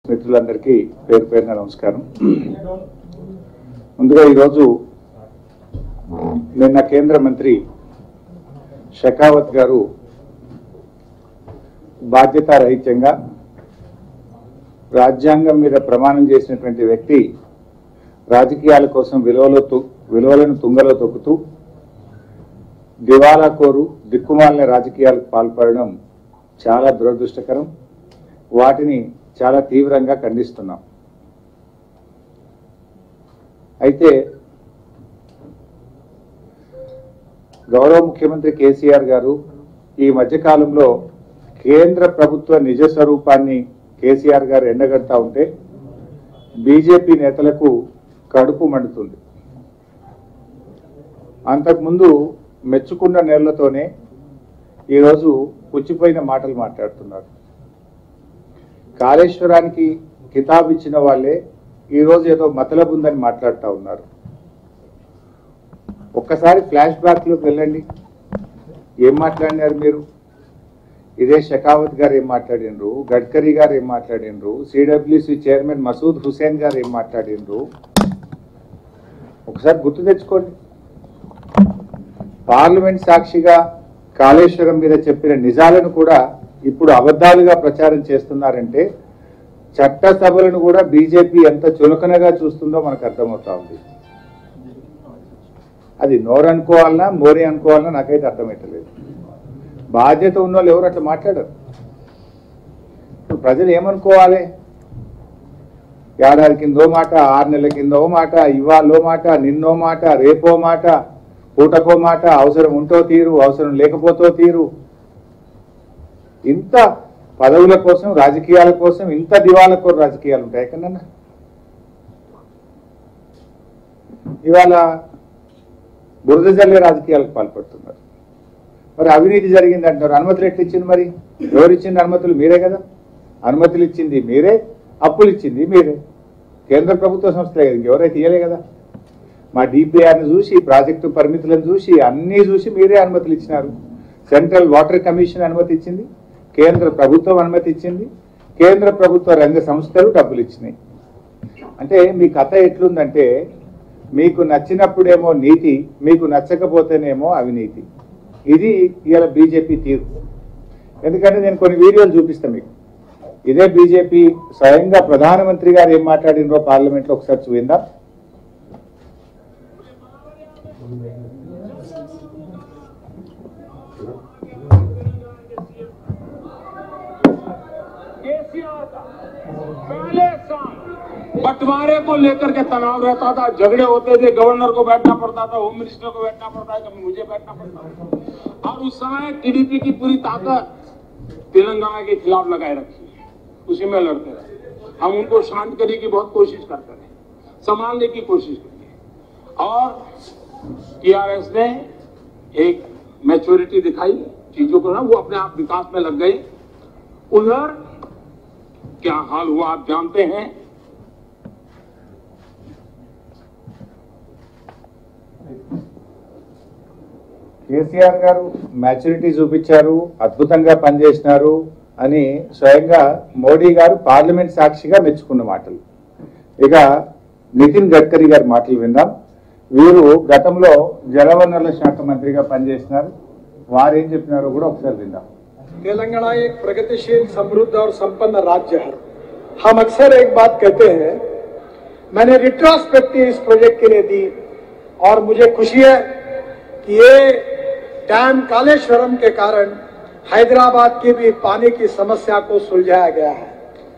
మిత్రులందరికీ పేరు పేరున నమస్కారం ముందుగా ఈరోజు నిన్న కేంద్ర మంత్రి షెకావత్ గారు బాధ్యతారహిత్యంగా రాజ్యాంగం మీద ప్రమాణం చేసినటువంటి వ్యక్తి రాజకీయాల కోసం విలువలో తు- విలువలను తుంగలో తొక్కుతూ దివాలా కోరు దిక్కుమాలిన రాజకీయాలకు పాల్పడడం చాలా దురదృష్టకరం వాటిని చాలా తీవ్రంగా ఖండిస్తున్నాం అయితే గౌరవ ముఖ్యమంత్రి కేసీఆర్ గారు ఈ మధ్యకాలంలో కేంద్ర ప్రభుత్వ నిజ స్వరూపాన్ని కేసీఆర్ గారు ఎండగడతా ఉంటే బీజేపీ నేతలకు కడుపు మండుతుంది అంతకుముందు మెచ్చుకున్న నేళ్లతోనే ఈరోజు పుచ్చిపోయిన మాటలు మాట్లాడుతున్నారు కాళేశ్వరానికి కితాబ్ ఇచ్చిన వాళ్ళే ఈరోజు ఏదో మతలబ్ ఉందని మాట్లాడుతూ ఉన్నారు ఒక్కసారి ఫ్లాష్ బ్యాక్లోకి వెళ్ళండి ఏం మాట్లాడినారు మీరు ఇదే షెకావత్ గారు ఏం మాట్లాడినరు గడ్కరీ గారు ఏం మాట్లాడినరు సిడబ్ల్యూసి చైర్మన్ మసూద్ హుసేన్ గారు ఏం మాట్లాడినరు ఒకసారి గుర్తు తెచ్చుకోండి పార్లమెంట్ సాక్షిగా కాళేశ్వరం మీద చెప్పిన నిజాలను కూడా ఇప్పుడు అబద్ధాలుగా ప్రచారం చేస్తున్నారంటే చట్టసభలను కూడా బీజేపీ ఎంత చులకనగా చూస్తుందో మనకు అర్థమవుతా ఉంది అది నోరు అనుకోవాలన్నా మోరి అనుకోవాలన్నా నాకైతే అర్థమవుతలేదు బాధ్యత ఉన్న వాళ్ళు ఎవరు అట్లా మాట్లాడరు ఇప్పుడు ప్రజలు ఏమనుకోవాలి ఏడాది కిందో మాట ఆరు నెలల కిందో మాట ఇవాళో మాట నిన్నో మాట రేపో మాట పూటకో మాట అవసరం ఉంటో తీరు అవసరం లేకపోతో తీరు ఇంత పదవుల కోసం రాజకీయాల కోసం ఇంత దివాల కోరు రాజకీయాలు ఉంటాయి కన్నా ఇవాళ బురద జల్లే రాజకీయాలకు పాల్పడుతున్నారు మరి అవినీతి జరిగింది అంటున్నారు అనుమతులు ఎట్లా ఇచ్చింది మరి ఎవరు ఇచ్చింది అనుమతులు మీరే కదా అనుమతులు ఇచ్చింది మీరే అప్పులు ఇచ్చింది మీరే కేంద్ర ప్రభుత్వ సంస్థలే కదా ఇంకెవరైతే ఇయ్యలే కదా మా డిపిఆర్ని చూసి ప్రాజెక్టు పరిమితులను చూసి అన్నీ చూసి మీరే అనుమతులు ఇచ్చినారు సెంట్రల్ వాటర్ కమిషన్ అనుమతి ఇచ్చింది కేంద్ర ప్రభుత్వం అనుమతి ఇచ్చింది కేంద్ర ప్రభుత్వ రంగ సంస్థలు డబ్బులు ఇచ్చినాయి అంటే మీ కథ ఎట్లుందంటే మీకు నచ్చినప్పుడేమో నీతి మీకు నచ్చకపోతేనేమో అవినీతి ఇది ఇవాళ బీజేపీ తీరు ఎందుకంటే నేను కొన్ని వీడియోలు చూపిస్తాను మీకు ఇదే బీజేపీ స్వయంగా ప్రధానమంత్రి గారు ఏం మాట్లాడినరో పార్లమెంట్లో ఒకసారి చూపిందా केसीआर का पहले साल बंटवारे को लेकर के तनाव रहता था झगड़े होते थे गवर्नर को बैठना पड़ता था होम मिनिस्टर को बैठना पड़ता है कभी मुझे बैठना पड़ता था और उस समय टीडीपी की पूरी ताकत तेलंगाना के खिलाफ लगाए रखी है उसी में लड़ते रहे हम उनको शांत करने की बहुत कोशिश करते रहे संभालने की कोशिश की और टीआरएस ने एक मैच्योरिटी दिखाई चीजों को ना वो अपने आप विकास में लग गए उधर क्या हाल हुआ आप जानते हैं కేసీఆర్ గారు మ్యాచ్యూరిటీ చూపించారు అద్భుతంగా పనిచేసినారు అని స్వయంగా మోడీ గారు పార్లమెంట్ సాక్షిగా మెచ్చుకున్న మాటలు ఇక నితిన్ గడ్కరీ గారి మాటలు విందాం వీరు గతంలో జలవనరుల శాఖ మంత్రిగా పనిచేసినారు వారు ఏం చెప్పినారో కూడా ఒకసారి విందాం तेलंगाना एक प्रगतिशील समृद्ध और संपन्न राज्य है हम अक्सर एक बात कहते हैं मैंने रिट्रोस्पेक्टिव इस प्रोजेक्ट के लिए दी और मुझे खुशी है कि ये डैम कालेश्वरम के कारण हैदराबाद की भी पानी की समस्या को सुलझाया गया है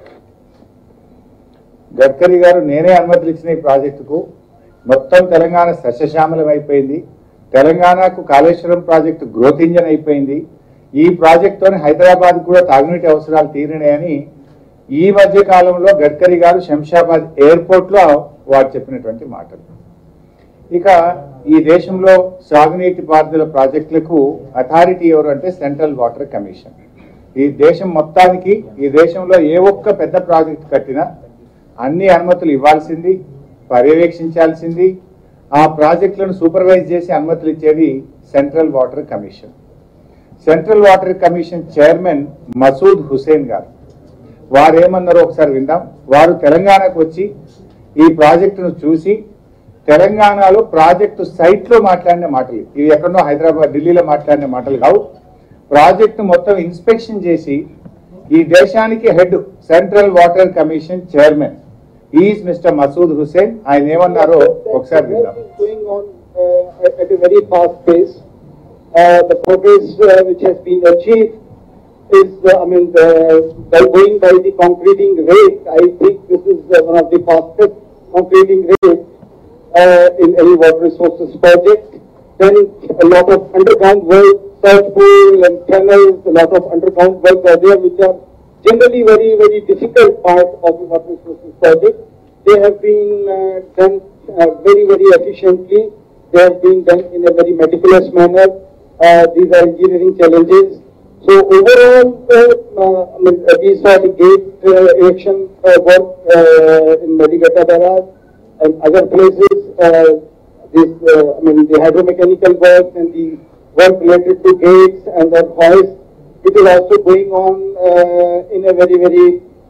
గడ్కరీ గారు నేనే అనుమతులు ఇచ్చిన ఈ ప్రాజెక్టుకు మొత్తం తెలంగాణ సస్యశ్యామలం అయిపోయింది తెలంగాణకు కాళేశ్వరం ప్రాజెక్టు గ్రోత్ ఇంజన్ అయిపోయింది ఈ ప్రాజెక్టుతోనే హైదరాబాద్ కూడా తాగునీటి అవసరాలు తీరినాయని ఈ మధ్య కాలంలో గడ్కరీ గారు శంషాబాద్ ఎయిర్పోర్ట్ లో వారు చెప్పినటువంటి మాటలు ఇక ఈ దేశంలో సాగునీటి పారుదల ప్రాజెక్టులకు అథారిటీ ఎవరు అంటే సెంట్రల్ వాటర్ కమిషన్ ఈ దేశం మొత్తానికి ఈ దేశంలో ఏ ఒక్క పెద్ద ప్రాజెక్ట్ కట్టినా అన్ని అనుమతులు ఇవ్వాల్సింది పర్యవేక్షించాల్సింది ఆ ప్రాజెక్టులను సూపర్వైజ్ చేసి అనుమతులు ఇచ్చేది central water commission central water commission chairman Masood Hussain garu వారు ఏమన్నారో ఒకసారి విందాం వారు తెలంగాణకు వచ్చి ఈ ప్రాజెక్టును చూసి తెలంగాణలో ప్రాజెక్టు సైట్లో మాట్లాడిన మాటలు ఇవి ఎక్కడో హైదరాబాద్ ఢిల్లీలో మాట్లాడిన మాటలు కావు ప్రాజెక్టు మొత్తం ఇన్స్పెక్షన్ చేసి ఈ దేశానికి head central water commission chairman is mister Masood Hussain ఆయన ఏమన్నారో ఒకసారి విందాం is going on uh, at at a very fast pace. Uh, the progress uh, which has been achieved is, uh, I mean, the, by going by the concreting rate, I think this is uh, one of the fastest concreting rates uh, in any water resources project. Then a lot of underground work, search pool and tunnels, a lot of underground work are there which are generally very, very difficult part of the water resources project. They have been uh, done uh, very, very efficiently. They have been done in a very meticulous manner. Uh, these are engineering challenges. So overall, uh, uh, I mean, uh, we saw the gate uh, erection uh, work uh, in Medigata Barrage and other places. Uh, this, uh, I mean, the hydromechanical work and the work related to gates and the hoist. It is also going on uh, in a very, very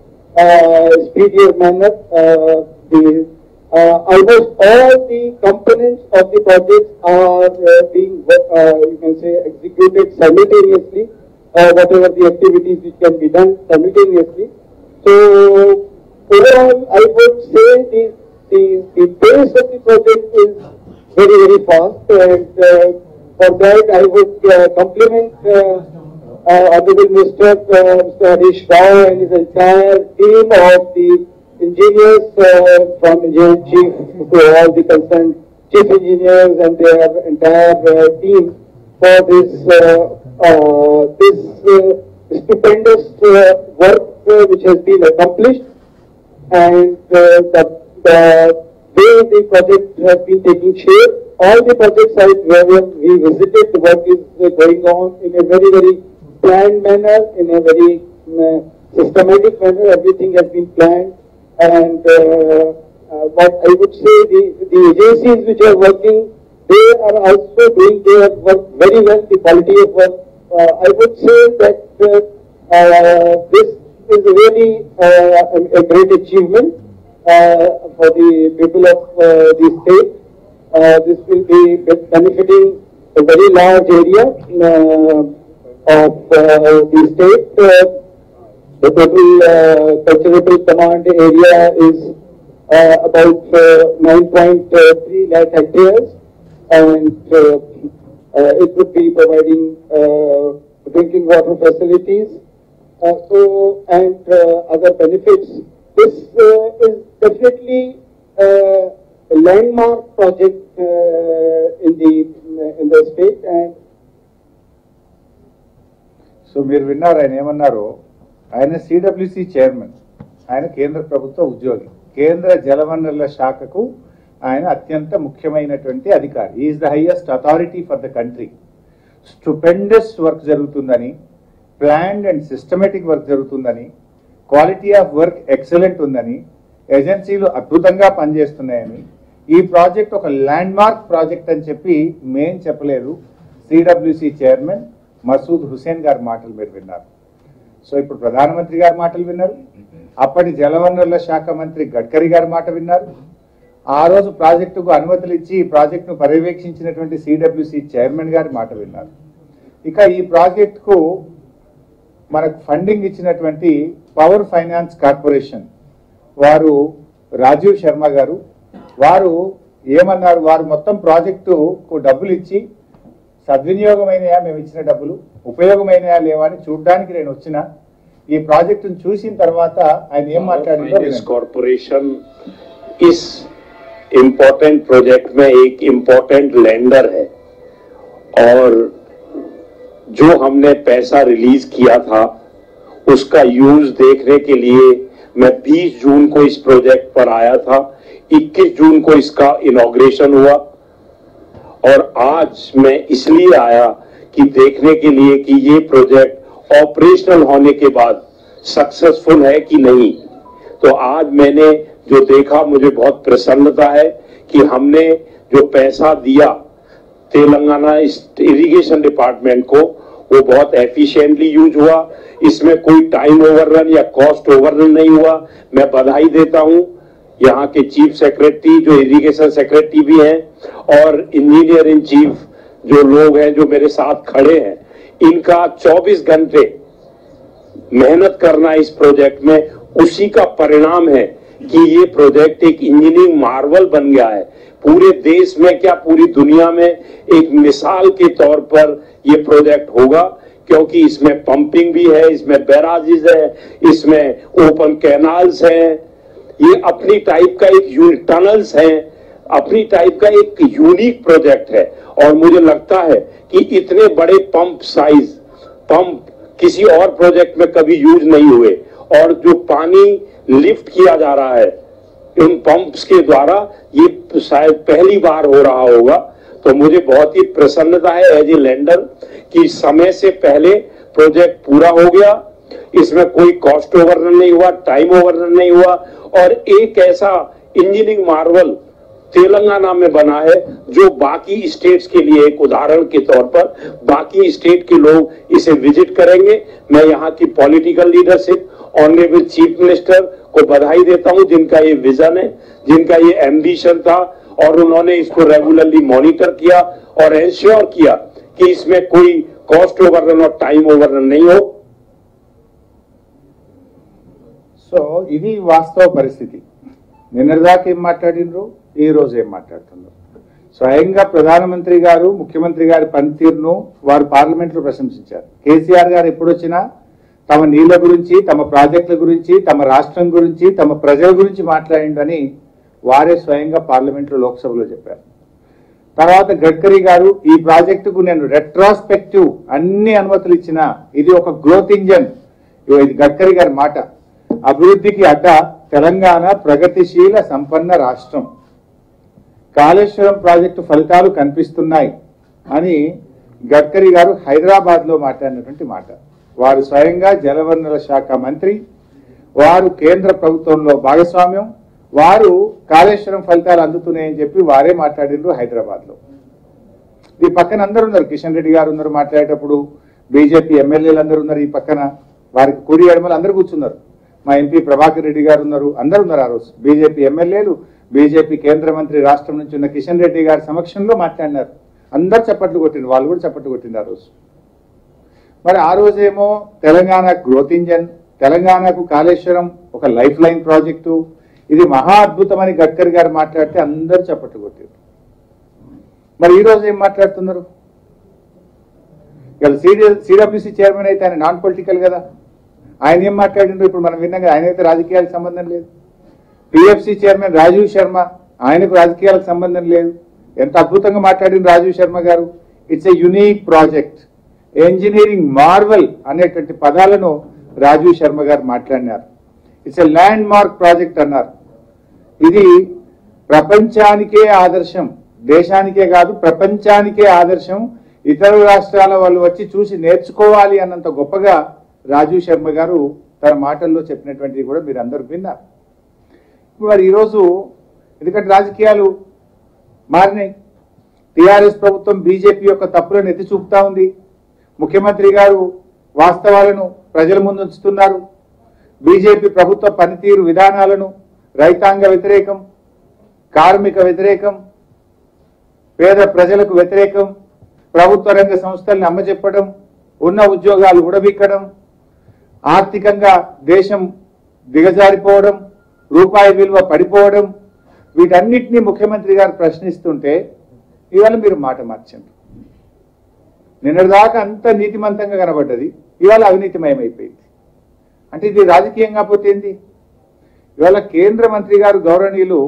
uh, speedier manner. Uh, the, uh, almost all the components of the project are uh, being, uh, you can say, executed simultaneously, uh, whatever the activities which can be done simultaneously. So, overall, I would say the, the, the pace of the project is very, very fast and uh, for that I would uh, compliment uh, uh, Honorable Mr. Uh, Mr. Harish Rao and his entire team of the engineers uh, from engineer chief to all the concerned chief engineers and their entire uh, team for this uh, uh, this uh, stupendous uh, work uh, which has been accomplished and uh, the, the way the project has been taking shape, all the project sites where we visited, the work is uh, going on in a very, very planned manner, in a very uh, systematic manner, everything has been planned. And uh, uh, what I would say, the, the agencies which are working, they are also doing their work very well, the quality of work. Uh, I would say that uh, uh, this is really uh, a, a great achievement uh, for the people of uh, the state. Uh, this will be benefiting a very large area uh, of uh, the state. Uh, the total uh, cultural command area is uh, about uh, 9.3 lakh hectares and uh, uh, it would be providing uh, drinking water facilities uh, so, and uh, other benefits. This uh, is definitely uh, a landmark project uh, in the in the state and so మీరు విన్నారు ఆయన ఏమన్నారు ఆయన CWC chairman ఆయన కేంద్ర ప్రభుత్వ ఉద్యోగి కేంద్ర జలవనరుల శాఖకు ఆయన అత్యంత ముఖ్యమైనటువంటి అధికారి is the highest authority for the country stupendous work జరుగుతుందని ప్లాన్డ్ అండ్ సిస్టమేటిక్ వర్క్ జరుగుతుందని క్వాలిటీ ఆఫ్ వర్క్ ఎక్సలెంట్ ఉందని ఏజెన్సీలు అద్భుతంగా పనిచేస్తున్నాయని ఈ ప్రాజెక్ట్ ఒక ల్యాండ్ మార్క్ ప్రాజెక్ట్ అని చెప్పి మేం చెప్పలేదు సిడబ్ల్యూసి చైర్మన్ మసూద్ హుసేన్ గారి మాటలు మీరు విన్నారు సో ఇప్పుడు ప్రధానమంత్రి గారి మాటలు విన్నారు అప్పటి జలవనరుల శాఖ మంత్రి గడ్కరీ గారి మాట విన్నారు ఆ రోజు ప్రాజెక్టుకు అనుమతులు ఇచ్చి ఈ ప్రాజెక్టును పర్యవేక్షించినటువంటి సిడబ్ల్యూసి చైర్మన్ గారి మాట విన్నారు ఇక ఈ ప్రాజెక్టుకు మనకు ఫండింగ్ ఇచ్చినటువంటి పవర్ ఫైనాన్స్ కార్పొరేషన్ వారు రాజీవ్ శర్మ గారు వారు ఏమన్నారు వారు మొత్తం ప్రాజెక్టుకు డబ్బులు ఇచ్చి సద్వినియోగమైనయా మేము ఇచ్చిన డబ్బులు ఉపయోగమైనయా లేవా అని చూడడానికి నేను వచ్చిన ఈ ప్రాజెక్టును చూసిన తర్వాత ఆయన ఏం మాట్లాడిందో फाइनेंस వినండి. कॉरपोरेशन इस इम्पोर्टेंट प्रोजेक्ट में एक इम्पोर्टेंट लेंडर है और जो हमने पैसा रिलीज किया था उसका यूज देखने के लिए मैं 20 जून को इस प्रोजेक्ट पर आया था 21 जून को इसका इनॉग्रेशन हुआ और आज मैं इसलिए आया कि देखने के लिए कि ये प्रोजेक्ट ऑपरेशनल होने के बाद सक्सेसफुल है कि नहीं तो आज मैंने जो देखा मुझे बहुत प्रसन्नता है कि हमने जो पैसा दिया तेलंगाना इरिगेशन डिपार्टमेंट को वो बहुत एफिशिएंटली यूज हुआ इसमें कोई टाइम ओवररन या कॉस्ट ओवररन नहीं हुआ मैं बधाई देता हूं यहाँ के चीफ सेक्रेटरी जो इरिगेशन सेक्रेटरी भी हैं और इंजीनियर इन चीफ जो लोग हैं जो मेरे साथ खड़े हैं इनका 24 घंटे मेहनत करना इस प्रोजेक्ट में उसी का परिणाम है कि ये प्रोजेक्ट एक इंजीनियरिंग मार्वल बन गया है पूरे देश में क्या पूरी दुनिया में एक मिसाल के तौर पर ये प्रोजेक्ट होगा क्योंकि इसमें पंपिंग भी है इसमें बैराजेज है इसमें ओपन कैनाल्स हैं ये अपनी टाइप का एक टनल्स हैं अपनी टाइप का एक यूनिक प्रोजेक्ट है और मुझे लगता है कि इतने बड़े पंप साइज पंप किसी और प्रोजेक्ट में कभी यूज नहीं हुए और जो पानी लिफ्ट किया जा रहा है इन पंप्स के द्वारा ये शायद पहली बार हो रहा होगा तो मुझे बहुत ही प्रसन्नता है एज ए लैंडर कि समय से पहले प्रोजेक्ट पूरा हो गया इसमें कोई कॉस्ट ओवररन नहीं हुआ टाइम ओवररन नहीं हुआ और एक ऐसा इंजीनियरिंग मार्वल तेलंगाना में बना है जो बाकी स्टेट्स के लिए एक उदाहरण के तौर पर बाकी स्टेट के लोग इसे विजिट करेंगे मैं यहाँ की political leadership honourable chief minister को बधाई देता हूँ जिनका ये विजन है जिनका ये एम्बिशन था और उन्होंने इसको रेगुलरली मॉनिटर किया और एंश्योर किया कि इसमें कोई कॉस्ट ओवररन और टाइम ओवररन नहीं हो సో ఇది వాస్తవ పరిస్థితి నిన్నటిదాకా ఏం మాట్లాడినరు ఈ రోజు ఏం మాట్లాడుతున్నారు స్వయంగా ప్రధానమంత్రి గారు ముఖ్యమంత్రి గారి పనితీరును వారు పార్లమెంట్ లో ప్రశంసించారు కేసీఆర్ గారు ఎప్పుడు వచ్చినా తమ నీళ్ల గురించి తమ ప్రాజెక్టుల గురించి తమ రాష్ట్రం గురించి తమ ప్రజల గురించి మాట్లాడిండని వారే స్వయంగా పార్లమెంట్ లో లోక్సభలో చెప్పారు తర్వాత గడ్కరీ గారు ఈ ప్రాజెక్టుకు నేను రెట్రాస్పెక్టివ్ అన్ని అనుమతులు ఇచ్చిన ఇది ఒక గ్రోత్ ఇంజన్ ఇగో ఇది గడ్కరీ గారి మాట అభివృద్ధికి అడ్డ తెలంగాణ ప్రగతిశీల సంపన్న రాష్ట్రం కాళేశ్వరం ప్రాజెక్టు ఫలితాలు కనిపిస్తున్నాయి అని గడ్కరీ గారు హైదరాబాద్ లో మాట్లాడినటువంటి మాట వారు స్వయంగా జలవనరుల శాఖ మంత్రి వారు కేంద్ర ప్రభుత్వంలో భాగస్వామ్యం వారు కాళేశ్వరం ఫలితాలు అందుతున్నాయని చెప్పి వారే మాట్లాడిండ్రు హైదరాబాద్ లో ఈ పక్కన అందరు ఉన్నారు కిషన్ రెడ్డి గారు ఉన్నారు మాట్లాడేటప్పుడు బీజేపీ ఎమ్మెల్యేలు అందరూ ఉన్నారు ఈ పక్కన వారికి కుడి ఎడమలు అందరూ కూర్చున్నారు మా ఎంపీ ప్రభాకర్ రెడ్డి గారు ఉన్నారు అందరూ ఉన్నారు ఆ రోజు బీజేపీ ఎమ్మెల్యేలు బీజేపీ కేంద్ర మంత్రి రాష్ట్రం నుంచి ఉన్న కిషన్ రెడ్డి గారి సమక్షంలో మాట్లాడినారు అందరు చప్పట్లు కొట్టిండ్రు వాళ్ళు కూడా చప్పట్లు కొట్టిండ్రు ఆ రోజు మరి ఆ రోజేమో తెలంగాణ గ్రోత్ ఇంజన్ తెలంగాణకు కాళేశ్వరం ఒక లైఫ్ లైన్ ప్రాజెక్టు ఇది మహా అద్భుతమని గడ్కరీ గారు మాట్లాడితే అందరు చప్పట్లు కొట్టారు మరి ఈ రోజు ఏం మాట్లాడుతున్నారు ఇలా సిడబ్ల్యూసీ చైర్మన్ అయితే ఆయన నాన్ పొలిటికల్ కదా ఆయన ఏం మాట్లాడిండ్రు ఇప్పుడు మనం విన్నాం కదా ఆయన అయితే రాజకీయాలకు సంబంధం లేదు పిఎఫ్సి చైర్మన్ రాజీవ్ శర్మ ఆయనకు రాజకీయాలకు సంబంధం లేదు ఎంత అద్భుతంగా మాట్లాడింది రాజీవ్ శర్మ గారు it's a unique project engineering marvel అనేటువంటి పదాలను రాజీవ్ శర్మ గారు మాట్లాడినారు it's a landmark project అన్నారు ఇది ప్రపంచానికే ఆదర్శం దేశానికే కాదు ప్రపంచానికే ఆదర్శం ఇతర రాష్ట్రాల వాళ్ళు వచ్చి చూసి నేర్చుకోవాలి అన్నంత గొప్పగా రాజీవ్ శర్మ గారు తన మాటల్లో చెప్పినటువంటిది కూడా మీరు అందరూ విన్నారు ఇప్పుడు మరి ఈరోజు ఎందుకంటే రాజకీయాలు మారినాయి టిఆర్ఎస్ ప్రభుత్వం బీజేపీ యొక్క తప్పులను ఎత్తి చూపుతా ఉంది ముఖ్యమంత్రి గారు వాస్తవాలను ప్రజల ముందు ఉంచుతున్నారు బీజేపీ ప్రభుత్వ పనితీరు విధానాలను రైతాంగ వ్యతిరేకం కార్మిక వ్యతిరేకం పేద ప్రజలకు వ్యతిరేకం ప్రభుత్వ రంగ సంస్థల్ని అమ్మచెప్పడం ఉన్న ఉద్యోగాలు ఉడబిక్కడం ఆర్థికంగా దేశం దిగజారిపోవడం రూపాయి విలువ పడిపోవడం వీటన్నిటినీ ముఖ్యమంత్రి గారు ప్రశ్నిస్తుంటే ఇవాళ మీరు మాట మార్చండి నిన్నటిదాకా అంత నీతిమంతంగా కనబడ్డది ఇవాళ అవినీతిమయమైపోయింది అంటే ఇది రాజకీయంగా పోతే ఏంది ఇవాళ కేంద్ర మంత్రి గారు గౌరవనీయులు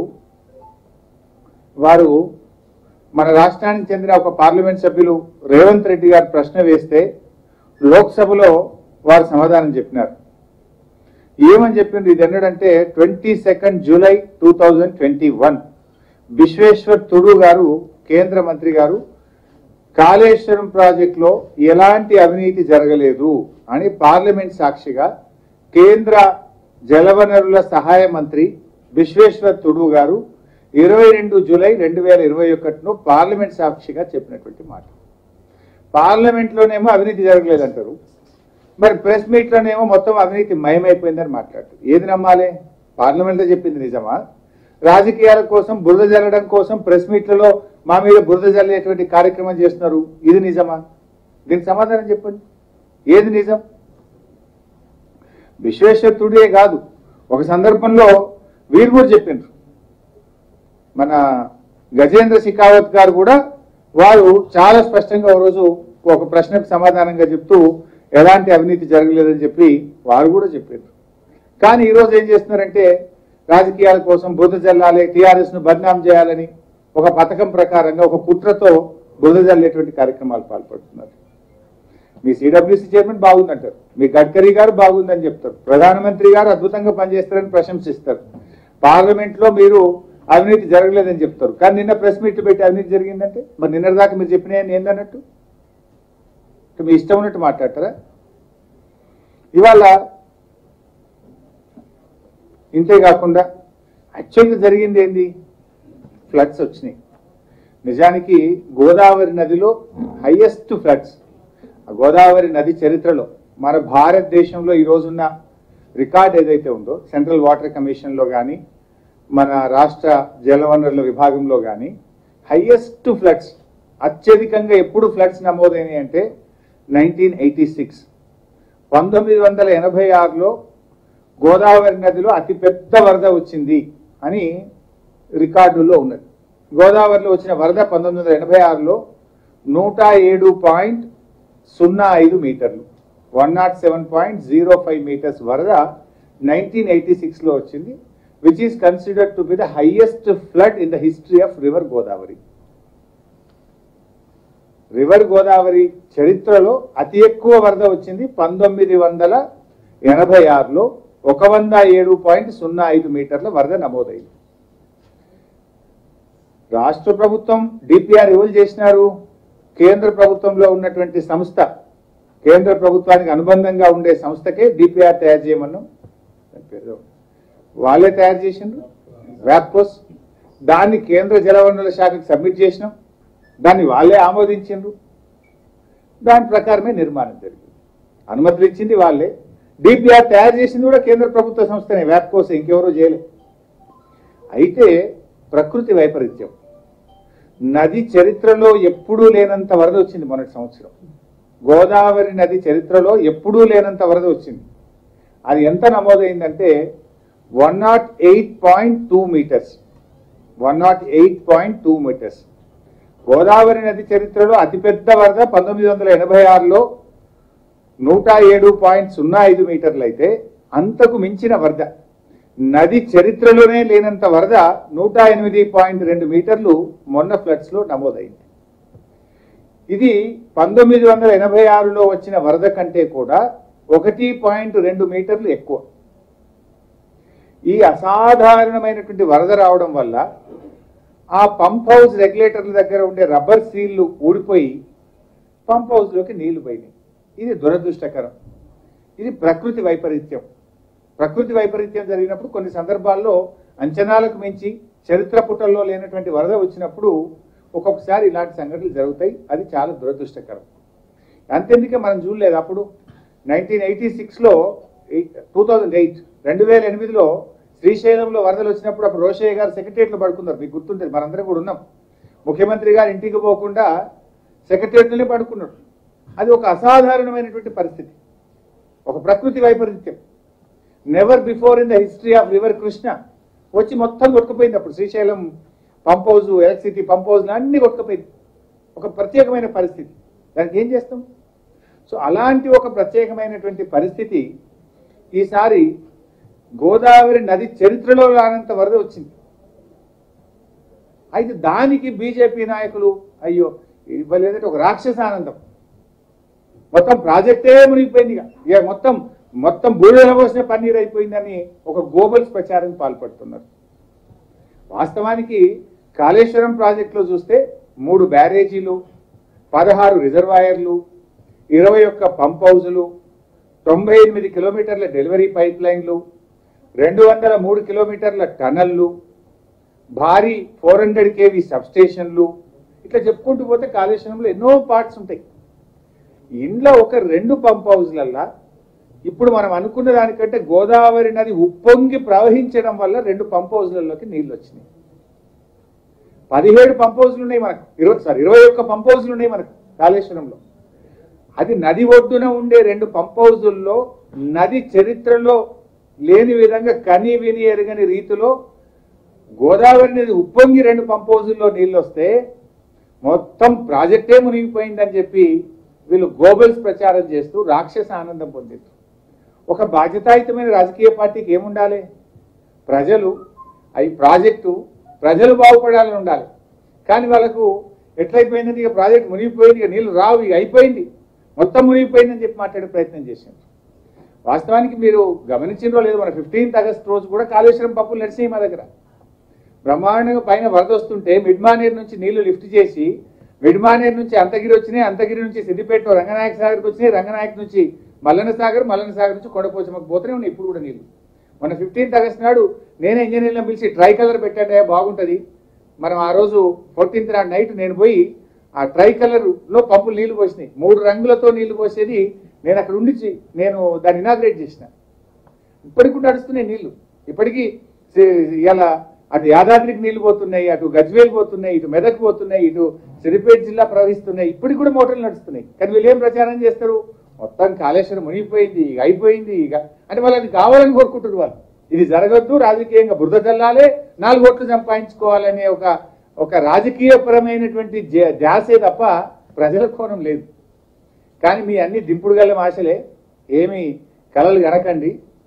వారు మన రాష్ట్రానికి చెందిన ఒక పార్లమెంట్ సభ్యులు రేవంత్ రెడ్డి గారు ప్రశ్న వేస్తే లోక్సభలో వారు సమాధానం చెప్పినారు ఏమని చెప్పింది ఇది ఎన్నడంటే twenty second July two thousand twenty one Bishweswar Tudu garu కేంద్ర మంత్రి గారు కాళేశ్వరం ప్రాజెక్టులో ఎలాంటి అవినీతి జరగలేదు అని పార్లమెంట్ సాక్షిగా కేంద్ర జలవనరుల సహాయ మంత్రి విశ్వేశ్వర్ తుడు గారు ఇరవై రెండు జూలై రెండు వేల ఇరవై ఒకటిను పార్లమెంట్ సాక్షిగా చెప్పినటువంటి మాట పార్లమెంట్లోనేమో అవినీతి జరగలేదంటారు మరి ప్రెస్ మీట్లోనేమో మొత్తం అవినీతి మయమైపోయిందని మాట్లాడుతారు ఏది నమ్మాలి పార్లమెంట్లో చెప్పింది నిజమా రాజకీయాల కోసం బురద జల్లడం కోసం ప్రెస్ మీట్లలో మా మీద బురద జల్లేటువంటి కార్యక్రమం చేస్తున్నారు ఇది నిజమా దీనికి సమాధానం చెప్పండి ఏది నిజం విశ్వేశ్వరుడే కాదు ఒక సందర్భంలో వీరు కూడా చెప్పిండ్రు మన గజేంద్ర శిఖావత్ గారు కూడా వారు చాలా స్పష్టంగా ఒక రోజు ఒక ప్రశ్నకు సమాధానంగా చెప్తూ ఎలాంటి అవినీతి జరగలేదని చెప్పి వారు కూడా చెప్పారు కానీ ఈ రోజు ఏం చేస్తున్నారంటే రాజకీయాల కోసం బురద జల్లాలి టీఆర్ఎస్ ను బద్నాం చేయాలని ఒక పథకం ప్రకారంగా ఒక కుట్రతో బురద జల్లేటువంటి కార్యక్రమాలు పాల్పడుతున్నారు మీ సిడబ్ల్యూసీ చైర్మన్ బాగుందంటారు మీ గడ్కరీ గారు బాగుందని చెప్తారు ప్రధానమంత్రి గారు అద్భుతంగా పనిచేస్తారని ప్రశంసిస్తారు పార్లమెంట్ లో మీరు అవినీతి జరగలేదని చెప్తారు కానీ నిన్న ప్రెస్ మీట్ పెట్టి అవినీతి జరిగిందంటే మరి నిన్న దాకా మీరు చెప్పిన ఏందన్నట్టు అంటే మీ ఇష్టం ఉన్నట్టు మాట్లాడతారా ఇవాళ ఇంతే కాకుండా యాక్చువల్గా జరిగింది ఏంది ఫ్లడ్స్ వచ్చినాయి నిజానికి గోదావరి నదిలో హైయెస్ట్ ఫ్లడ్స్ ఆ గోదావరి నది చరిత్రలో మన భారతదేశంలో ఈ రోజున్న రికార్డ్ ఏదైతే ఉందో సెంట్రల్ వాటర్ కమిషన్లో కానీ మన రాష్ట్ర జలవనరుల విభాగంలో కానీ హైయెస్ట్ ఫ్లడ్స్ అత్యధికంగా ఎప్పుడు ఫ్లడ్స్ నమోదైనాయి అంటే నైన్టీన్ ఎయిటీ సిక్స్ పంతొమ్మిది వందల ఎనభై ఆరులో గోదావరి నదిలో అతిపెద్ద వరద వచ్చింది అని రికార్డుల్లో ఉన్నది గోదావరిలో వచ్చిన వరద పంతొమ్మిది వందల ఎనభై ఆరులో నూట ఏడు పాయింట్ సున్నా ఐదు మీటర్లు one nought seven point zero five metres వరద నైన్టీన్ ఎయిటీ సిక్స్లో వచ్చింది which is considered to be the highest flood in the history of river Godavari river Godavari చరిత్రలో అతి ఎక్కువ వరద వచ్చింది పంతొమ్మిది వందల ఎనభై ఆరులో ఒక వంద ఏడు పాయింట్ సున్నా ఐదు మీటర్ల వరద నమోదైంది రాష్ట్ర ప్రభుత్వం డిపిఆర్ ఎవరు చేసినారు కేంద్ర ప్రభుత్వంలో ఉన్నటువంటి సంస్థ కేంద్ర ప్రభుత్వానికి అనుబంధంగా ఉండే సంస్థకే డిపిఆర్ తయారు చేయమన్నాం దాని పేరు వాళ్ళే తయారు చేసిండ్రు వ్యాప్కోస్ దాన్ని కేంద్ర జలవనరుల శాఖకు సబ్మిట్ చేసినాం దాన్ని వాళ్ళే ఆమోదించిండ్రు దాని ప్రకారమే నిర్మాణం జరిగింది అనుమతులు ఇచ్చింది వాళ్ళే డిపిఆర్ తయారు చేసింది కూడా కేంద్ర ప్రభుత్వ సంస్థనే వ్యాప్కోస్ ఇంకెవరో చేయలే అయితే ప్రకృతి వైపరీత్యం నది చరిత్రలో ఎప్పుడూ లేనంత వరద వచ్చింది మొన్నటి సంవత్సరం గోదావరి నది చరిత్రలో ఎప్పుడూ లేనంత వరద వచ్చింది అది ఎంత నమోదైందంటే one nought eight point two metres one nought eight point two metres Godavari నది చరిత్రలో అతిపెద్ద వరద పంతొమ్మిది వందల ఎనభై ఆరులో నూట ఏడు పాయింట్ సున్నా ఐదు మీటర్లు అయితే అంతకు మించిన వరద నది చరిత్రలోనే లేనంత వరద నూట ఎనిమిది పాయింట్ రెండు మీటర్లు మొన్న ఫ్లడ్స్ లో నమోదైంది ఇది పంతొమ్మిది వందల ఎనభై ఆరులో వచ్చిన వరద కంటే కూడా ఒకటి పాయింట్ రెండు మీటర్లు ఎక్కువ ఈ అసాధారణమైనటువంటి వరద రావడం వల్ల ఆ పంప్ హౌస్ రెగ్యులేటర్ల దగ్గర ఉండే రబ్బర్ సీళ్లు ఊడిపోయి పంప్ హౌస్ లోకి నీళ్లు పోయినాయి ఇది దురదృష్టకరం ఇది ప్రకృతి వైపరీత్యం ప్రకృతి వైపరీత్యం జరిగినప్పుడు కొన్ని సందర్భాల్లో అంచనాలకు మించి చరిత్ర పుటల్లో లేనటువంటి వరద వచ్చినప్పుడు ఒక్కొక్కసారి ఇలాంటి సంఘటనలు జరుగుతాయి అది చాలా దురదృష్టకరం అంతెందుకే మనం చూడలేదు అప్పుడు నైన్టీన్ ఎయిటీ సిక్స్లో టూ థౌజండ్ ఎయిట్ రెండు వేల ఎనిమిదిలో శ్రీశైలంలో వరదలు వచ్చినప్పుడు అప్పుడు రోషయ్య గారు సెక్రటరియట్లో పడుకున్నారు మీకు గుర్తుంటుంది మనందరం కూడా ఉన్నాం ముఖ్యమంత్రి గారు ఇంటికి పోకుండా సెక్రటరియట్లోనే పడుకున్నాడు అది ఒక అసాధారణమైనటువంటి పరిస్థితి ఒక ప్రకృతి వైపరీత్యం never before in the history of river Krishna వచ్చి మొత్తం కొట్టుకుపోయింది అప్పుడు Srisailam pump house electricity pump house అన్ని కొట్టుకుపోయింది ఒక ప్రత్యేకమైన పరిస్థితి దానికి ఏం చేస్తాం సో అలాంటి ఒక ప్రత్యేకమైనటువంటి పరిస్థితి ఈసారి గోదావరి నది చరిత్రలో రానంత వరద వచ్చింది అయితే దానికి బీజేపీ నాయకులు అయ్యో ఇవ్వలేదంటే ఒక రాక్షస ఆనందం మొత్తం ప్రాజెక్టే మునిగిపోయింది ఇక ఇక మొత్తం మొత్తం బూడిదలో పోసిన పన్నీర్ అయిపోయిందని ఒక గోబల్స్ ప్రచారం పాల్పడుతున్నారు వాస్తవానికి కాళేశ్వరం ప్రాజెక్టులో చూస్తే మూడు బ్యారేజీలు పదహారు రిజర్వాయర్లు ఇరవై ఒక్క పంప్ హౌజులు తొంభై ఎనిమిది కిలోమీటర్ల డెలివరీ పైప్ లైన్లు రెండు వందల మూడు కిలోమీటర్ల టనల్లు భారీ ఫోర్ హండ్రెడ్ కేవీ సబ్స్టేషన్లు ఇట్లా చెప్పుకుంటూ పోతే కాళేశ్వరంలో ఎన్నో పార్ట్స్ ఉంటాయి ఇంట్లో ఒక రెండు పంప్ హౌస్లల్లా ఇప్పుడు మనం అనుకున్న దానికంటే గోదావరి నది ఉప్పొంగి ప్రవహించడం వల్ల రెండు పంప్ హౌస్లలోకి నీళ్లు వచ్చినాయి పదిహేడు పంప్ హౌస్లు ఉన్నాయి మనకు ఇరవై సారీ ఇరవై ఒక్క పంప్ హౌస్లు ఉన్నాయి మనకు కాళేశ్వరంలో అది నది ఒడ్డున ఉండే రెండు పంప్ హౌజుల్లో నది చరిత్రలో లేని విధంగా కని విని ఎరగని రీతిలో గోదావరి నది ఉప్పొంగి రెండు పంప్ హౌజుల్లో నీళ్ళు వస్తే మొత్తం ప్రాజెక్టే మునిగిపోయిందని చెప్పి వీళ్ళు గోబల్స్ ప్రచారం చేస్తూ రాక్షస ఆనందం పొందింది ఒక బాధ్యతాయుతమైన రాజకీయ పార్టీకి ఏముండాలి ప్రజలు అవి ప్రాజెక్టు ప్రజలు బాగుపడాలని ఉండాలి కానీ వాళ్ళకు ఎట్లయిపోయిందంటే ఇక ప్రాజెక్ట్ మునిగిపోయింది ఇక నీళ్ళు రావు ఇక అయిపోయింది మొత్తం మునిగిపోయిందని చెప్పి మాట్లాడే ప్రయత్నం చేశారు వాస్తవానికి మీరు గమనించిందో లేదో మన ఫిఫ్టీన్త్ ఆగస్ట్ రోజు కూడా కాళేశ్వరం పప్పులు నడిచాయి మా దగ్గర బ్రహ్మాండంగా పైన వరద వస్తుంటే మిడ్మానేర్ నుంచి నీళ్లు లిఫ్ట్ చేసి మిడ్మానేర్ నుంచి అంతగిరి వచ్చినాయి అంతగిరి నుంచి సిద్దిపేట రంగనాయక సాగర్కి వచ్చినాయి రంగనాయక్ నుంచి మల్లన సాగర్ మల్లన సాగర్ నుంచి కొండపోచమ్మకు పోతూనే ఉన్నాయి ఇప్పుడు కూడా నీళ్లు మన ఫిఫ్టీన్త్ ఆగస్ట్ నాడు నేనే ఇంజనీర్లను పిలిచి ట్రై కలర్ పెట్టండి బాగుంటుంది మనం ఆ రోజు ఫోర్టీన్త్ నాడు నైట్ నేను పోయి ఆ ట్రై కలర్ లో పంపులు నీళ్లు పోసినాయి మూడు రంగులతో నీళ్లు పోసేది నేను అక్కడ ఉండి నేను దాన్ని ఇనాగ్రేట్ చేసిన ఇప్పటికి కూడా నడుస్తున్నాయి నీళ్లు ఇప్పటికీ ఇలా అటు యాదాద్రికి నీళ్లు పోతున్నాయి అటు గజ్వేల్ పోతున్నాయి ఇటు మెదక్ పోతున్నాయి ఇటు సిరిపేట జిల్లా ప్రవహిస్తున్నాయి ఇప్పటికి కూడా మోటార్లు నడుస్తున్నాయి కానీ వీళ్ళు ఏం ప్రచారం చేస్తారు మొత్తం కాళేశ్వరం మునిగిపోయింది ఇక అయిపోయింది ఇక అంటే వాళ్ళని కావాలని కోరుకుంటున్నారు వాళ్ళు ఇది జరగద్దు రాజకీయంగా బురద చల్లాలి నాలుగు ఓట్లు సంపాదించుకోవాలనే ఒక ఒక రాజకీయపరమైనటువంటి ధ్య- ధ్యాసే తప్ప ప్రజల కోణం లేదు కానీ మీ అన్ని దింపుడు గల ఆశలే ఏమీ కలలు కనకండి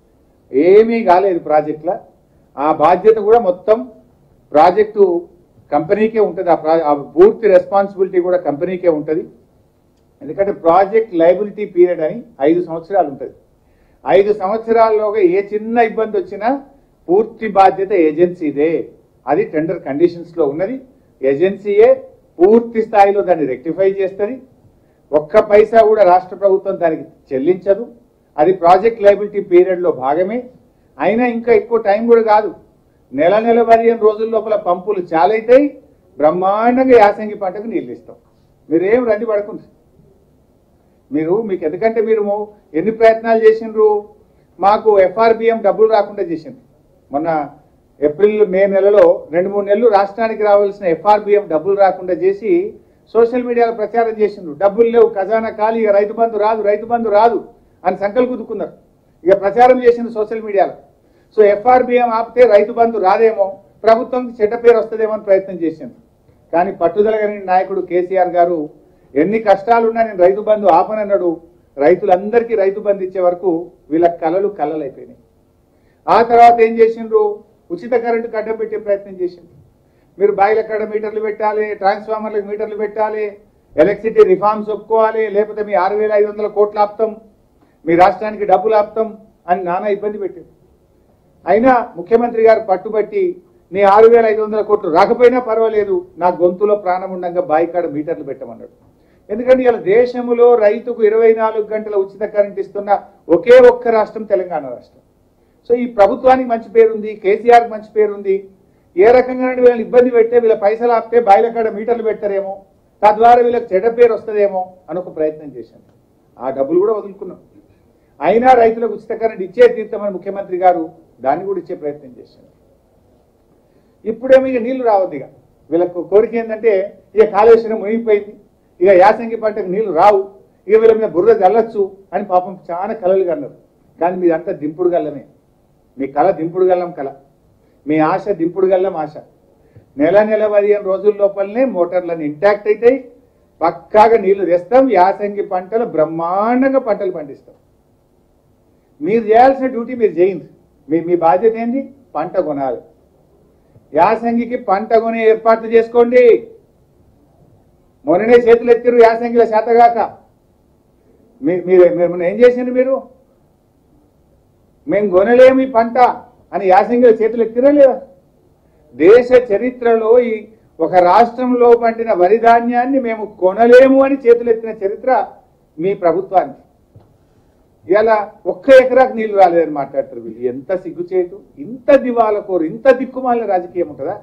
ఏమీ కాలేదు ప్రాజెక్టుల ఆ బాధ్యత కూడా మొత్తం ప్రాజెక్టు కంపెనీకే ఉంటుంది ఆ ప్రా- ఆ పూర్తి రెస్పాన్సిబిలిటీ కూడా కంపెనీకే ఉంటుంది ఎందుకంటే ప్రాజెక్ట్ లైబిలిటీ పీరియడ్ అని ఐదు సంవత్సరాలు ఉంటుంది ఐదు సంవత్సరాల్లోగా ఏ చిన్న ఇబ్బంది వచ్చినా పూర్తి బాధ్యత ఏజెన్సీదే అది టెండర్ కండిషన్స్ లో ఉన్నది ఏజెన్సీయే పూర్తి స్థాయిలో దాన్ని రెక్టిఫై చేస్తుంది ఒక్క పైసా కూడా రాష్ట్ర ప్రభుత్వం దానికి చెల్లించదు అది ప్రాజెక్ట్ లైబిలిటీ పీరియడ్ లో భాగమే అయినా ఇంకా ఎక్కువ టైం కూడా కాదు నెల నెల పదిహేను రోజుల లోపల పంపులు చాలైతాయి బ్రహ్మాండంగా యాసంగి పంటకు నీళ్ళు ఇస్తాం మీరేం రండి పడకుండా మీరు మీకు ఎందుకంటే మీరు ఎన్ని ప్రయత్నాలు చేసిండ్రు మాకు ఎఫ్ఆర్బిఎం డబ్బులు రాకుండా చేసిండ్రు మొన్న ఏప్రిల్ మే నెలలో రెండు మూడు నెలలు రాష్ట్రానికి రావాల్సిన ఎఫ్ఆర్బిఎం డబ్బులు రాకుండా చేసి సోషల్ మీడియాలో ప్రచారం చేసిండ్రు డబ్బులు లేవు ఖజానా ఖాళీ ఇక రైతు బంధు రాదు రైతు బంధు రాదు అని సంకల్ప కుదుకున్నారు ఇక ప్రచారం చేసింది సోషల్ మీడియాలో సో ఎఫ్ఆర్బిఎం ఆపితే రైతు బంధు రాదేమో ప్రభుత్వంకి చెడ్డ పేరు వస్తుందేమో అని ప్రయత్నం చేసింది కానీ పట్టుదల కలిగిన నాయకుడు కేసీఆర్ గారు ఎన్ని కష్టాలున్నా నేను రైతు బంధు ఆపనన్నాడు రైతులందరికీ రైతు బంధు ఇచ్చే వరకు వీళ్ళ కలలు కలలైపోయినాయి ఆ తర్వాత ఏం చేసిండ్రు ఉచిత కరెంటు కడ్డం పెట్టే ప్రయత్నం చేసిండ్రు మీరు బాయిల కాడ మీటర్లు పెట్టాలి ట్రాన్స్ఫార్మర్లకు మీటర్లు పెట్టాలి ఎలక్ట్రిసిటీ రిఫార్మ్స్ ఒప్పుకోవాలి లేకపోతే మీ ఆరు వేల ఐదు వందల కోట్లు ఆపుతాం మీ రాష్ట్రానికి డబ్బులు ఆపుతాం అని నానా ఇబ్బంది పెట్టారు అయినా ముఖ్యమంత్రి గారు పట్టుబట్టి నీ ఆరు వేల ఐదు వందల కోట్లు రాకపోయినా పర్వాలేదు నా గొంతులో ప్రాణం ఉండగా బాయికాడ మీటర్లు పెట్టమన్నాడు ఎందుకంటే ఇలా దేశంలో రైతుకు ఇరవై నాలుగు గంటల ఉచిత కరెంట్ ఇస్తున్న ఒకే ఒక్క రాష్ట్రం తెలంగాణ రాష్ట్రం సో ఈ ప్రభుత్వానికి మంచి పేరుంది కేసీఆర్ మంచి పేరుంది ఏ రకంగా వీళ్ళని ఇబ్బంది పెట్టే వీళ్ళ పైసలు ఆపితే బాయిల కాడ మీటర్లు పెట్టారేమో తద్వారా వీళ్ళకి చెడ్డ పేరు వస్తుందేమో అని ఒక ప్రయత్నం చేశాను ఆ డబ్బులు కూడా వదులుకున్నాం అయినా రైతులకు ఉచిత కరెంట్ ఇచ్చే తీర్థమని ముఖ్యమంత్రి గారు దాన్ని కూడా ఇచ్చే ప్రయత్నం చేశారు ఇప్పుడేమో ఇక నీళ్లు రావద్దు ఇక వీళ్ళకు కోరిక ఏంటంటే ఇక కాళేశ్వరం మునిగిపోయింది ఇక యాసంగి పంటకు నీళ్లు రావు ఇక వీళ్ళ మీద బుర్ర చల్లొచ్చు అని పాపం చాలా కలలు కన్నారు కానీ మీదంతా దింపుడు గల్లమే మీ కళ దింపుడు గల్లం కళ మీ ఆశ దింపుడు గల్లం ఆశ నెల నెల పదిహేను రోజుల లోపలనే మోటార్లను ఇంటాక్ట్ అవుతాయి పక్కాగా నీళ్లు తెస్తాం యాసంగి పంటలు బ్రహ్మాండంగా పంటలు పండిస్తాం మీరు చేయాల్సిన డ్యూటీ మీరు చేయండి మీ మీ బాధ్యత ఏంది పంట కొనాలి యాసంగికి పంట కొనే ఏర్పాట్లు చేసుకోండి మొన్ననే చేతులు ఎత్తిరు యాసంగిలో శాతగాక మీ- మీరు మీరు మొన్న ఏం చేసిండ్రు మీరు మేము కొనలేము ఈ పంట అని యాసంగిలో చేతులు ఎత్తిరా లేదా దేశ చరిత్రలో ఈ ఒక రాష్ట్రంలో పండిన వరి ధాన్యాన్ని మేము కొనలేము అని చేతులెత్తిన చరిత్ర మీ ప్రభుత్వానికి ఇలా ఒక్క ఎకరాకు నీళ్లు రాలేదని మాట్లాడతారు వీళ్ళు ఎంత సిగ్గుచేటు ఇంత దివాలకోరు ఇంత దిక్కుమాలిన రాజకీయం ఉంటుందా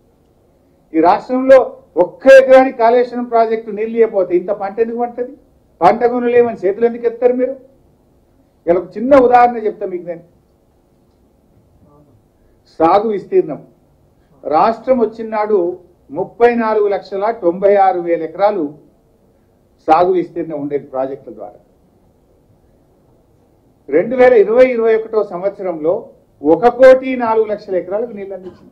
ఈ రాష్ట్రంలో ఒక్క ఎకరానికి కాళేశ్వరం ప్రాజెక్టు నీళ్లు ఇవ్వకపోతే ఇంత పంట ఎందుకు పంటది పంట కొనులేమని చేతులు ఎందుకు ఎత్తారు మీరు ఇలా ఒక చిన్న ఉదాహరణ చెప్తా మీకు నేను సాగు విస్తీర్ణం రాష్ట్రం వచ్చినాడు ముప్పై నాలుగు లక్షల తొంభై ఆరు వేల ఎకరాలు సాగు విస్తీర్ణం ఉండేది ప్రాజెక్టుల ద్వారా రెండు వేల ఇరవై ఇరవై ఒకటో సంవత్సరంలో ఒక కోటి నాలుగు లక్షల ఎకరాలకు నీళ్ళు అందించింది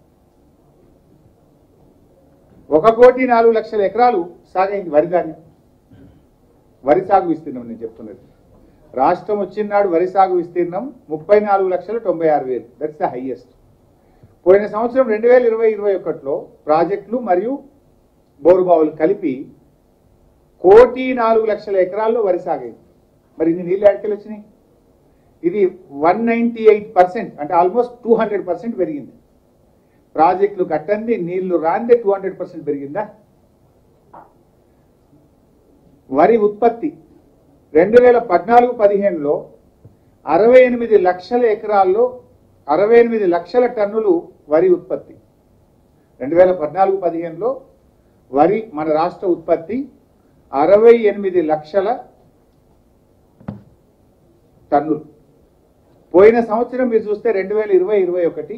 ఒక కోటి నాలుగు లక్షల ఎకరాలు సాగైంది వరి ధాన్యం వరి సాగు విస్తీర్ణం నేను చెప్తున్నది రాష్ట్రం వచ్చినాడు వరి సాగు విస్తీర్ణం ముప్పై నాలుగు లక్షల తొంభై ఆరు వేలు దట్స్ ద హైయెస్ట్ పోయిన సంవత్సరం రెండు వేల ఇరవై ఇరవై ఒకటిలో ప్రాజెక్టులు మరియు బోరుబావులు కలిపి కోటి నాలుగు లక్షల ఎకరాల్లో వరి సాగైంది మరి ఇన్ని నీళ్ళు ఎక్కడికి వచ్చినాయి ఇది వన్ నైంటీ ఎయిట్ పర్సెంట్ అంటే ఆల్మోస్ట్ టూ హండ్రెడ్ పర్సెంట్ పెరిగింది ప్రాజెక్టులు కట్టండి నీళ్లు రాందే టూ హండ్రెడ్ పర్సెంట్ పెరిగిందా వరి ఉత్పత్తి రెండు వేల పద్నాలుగు పదిహేనులో అరవై ఎనిమిది లక్షల ఎకరాల్లో అరవై ఎనిమిది లక్షల టన్నులు వరి ఉత్పత్తి రెండు వేల పద్నాలుగు పదిహేనులో వరి మన రాష్ట్ర ఉత్పత్తి అరవై ఎనిమిది లక్షల టన్నులు పోయిన సంవత్సరం మీరు చూస్తే రెండు వేల ఇరవై ఇరవై ఒకటి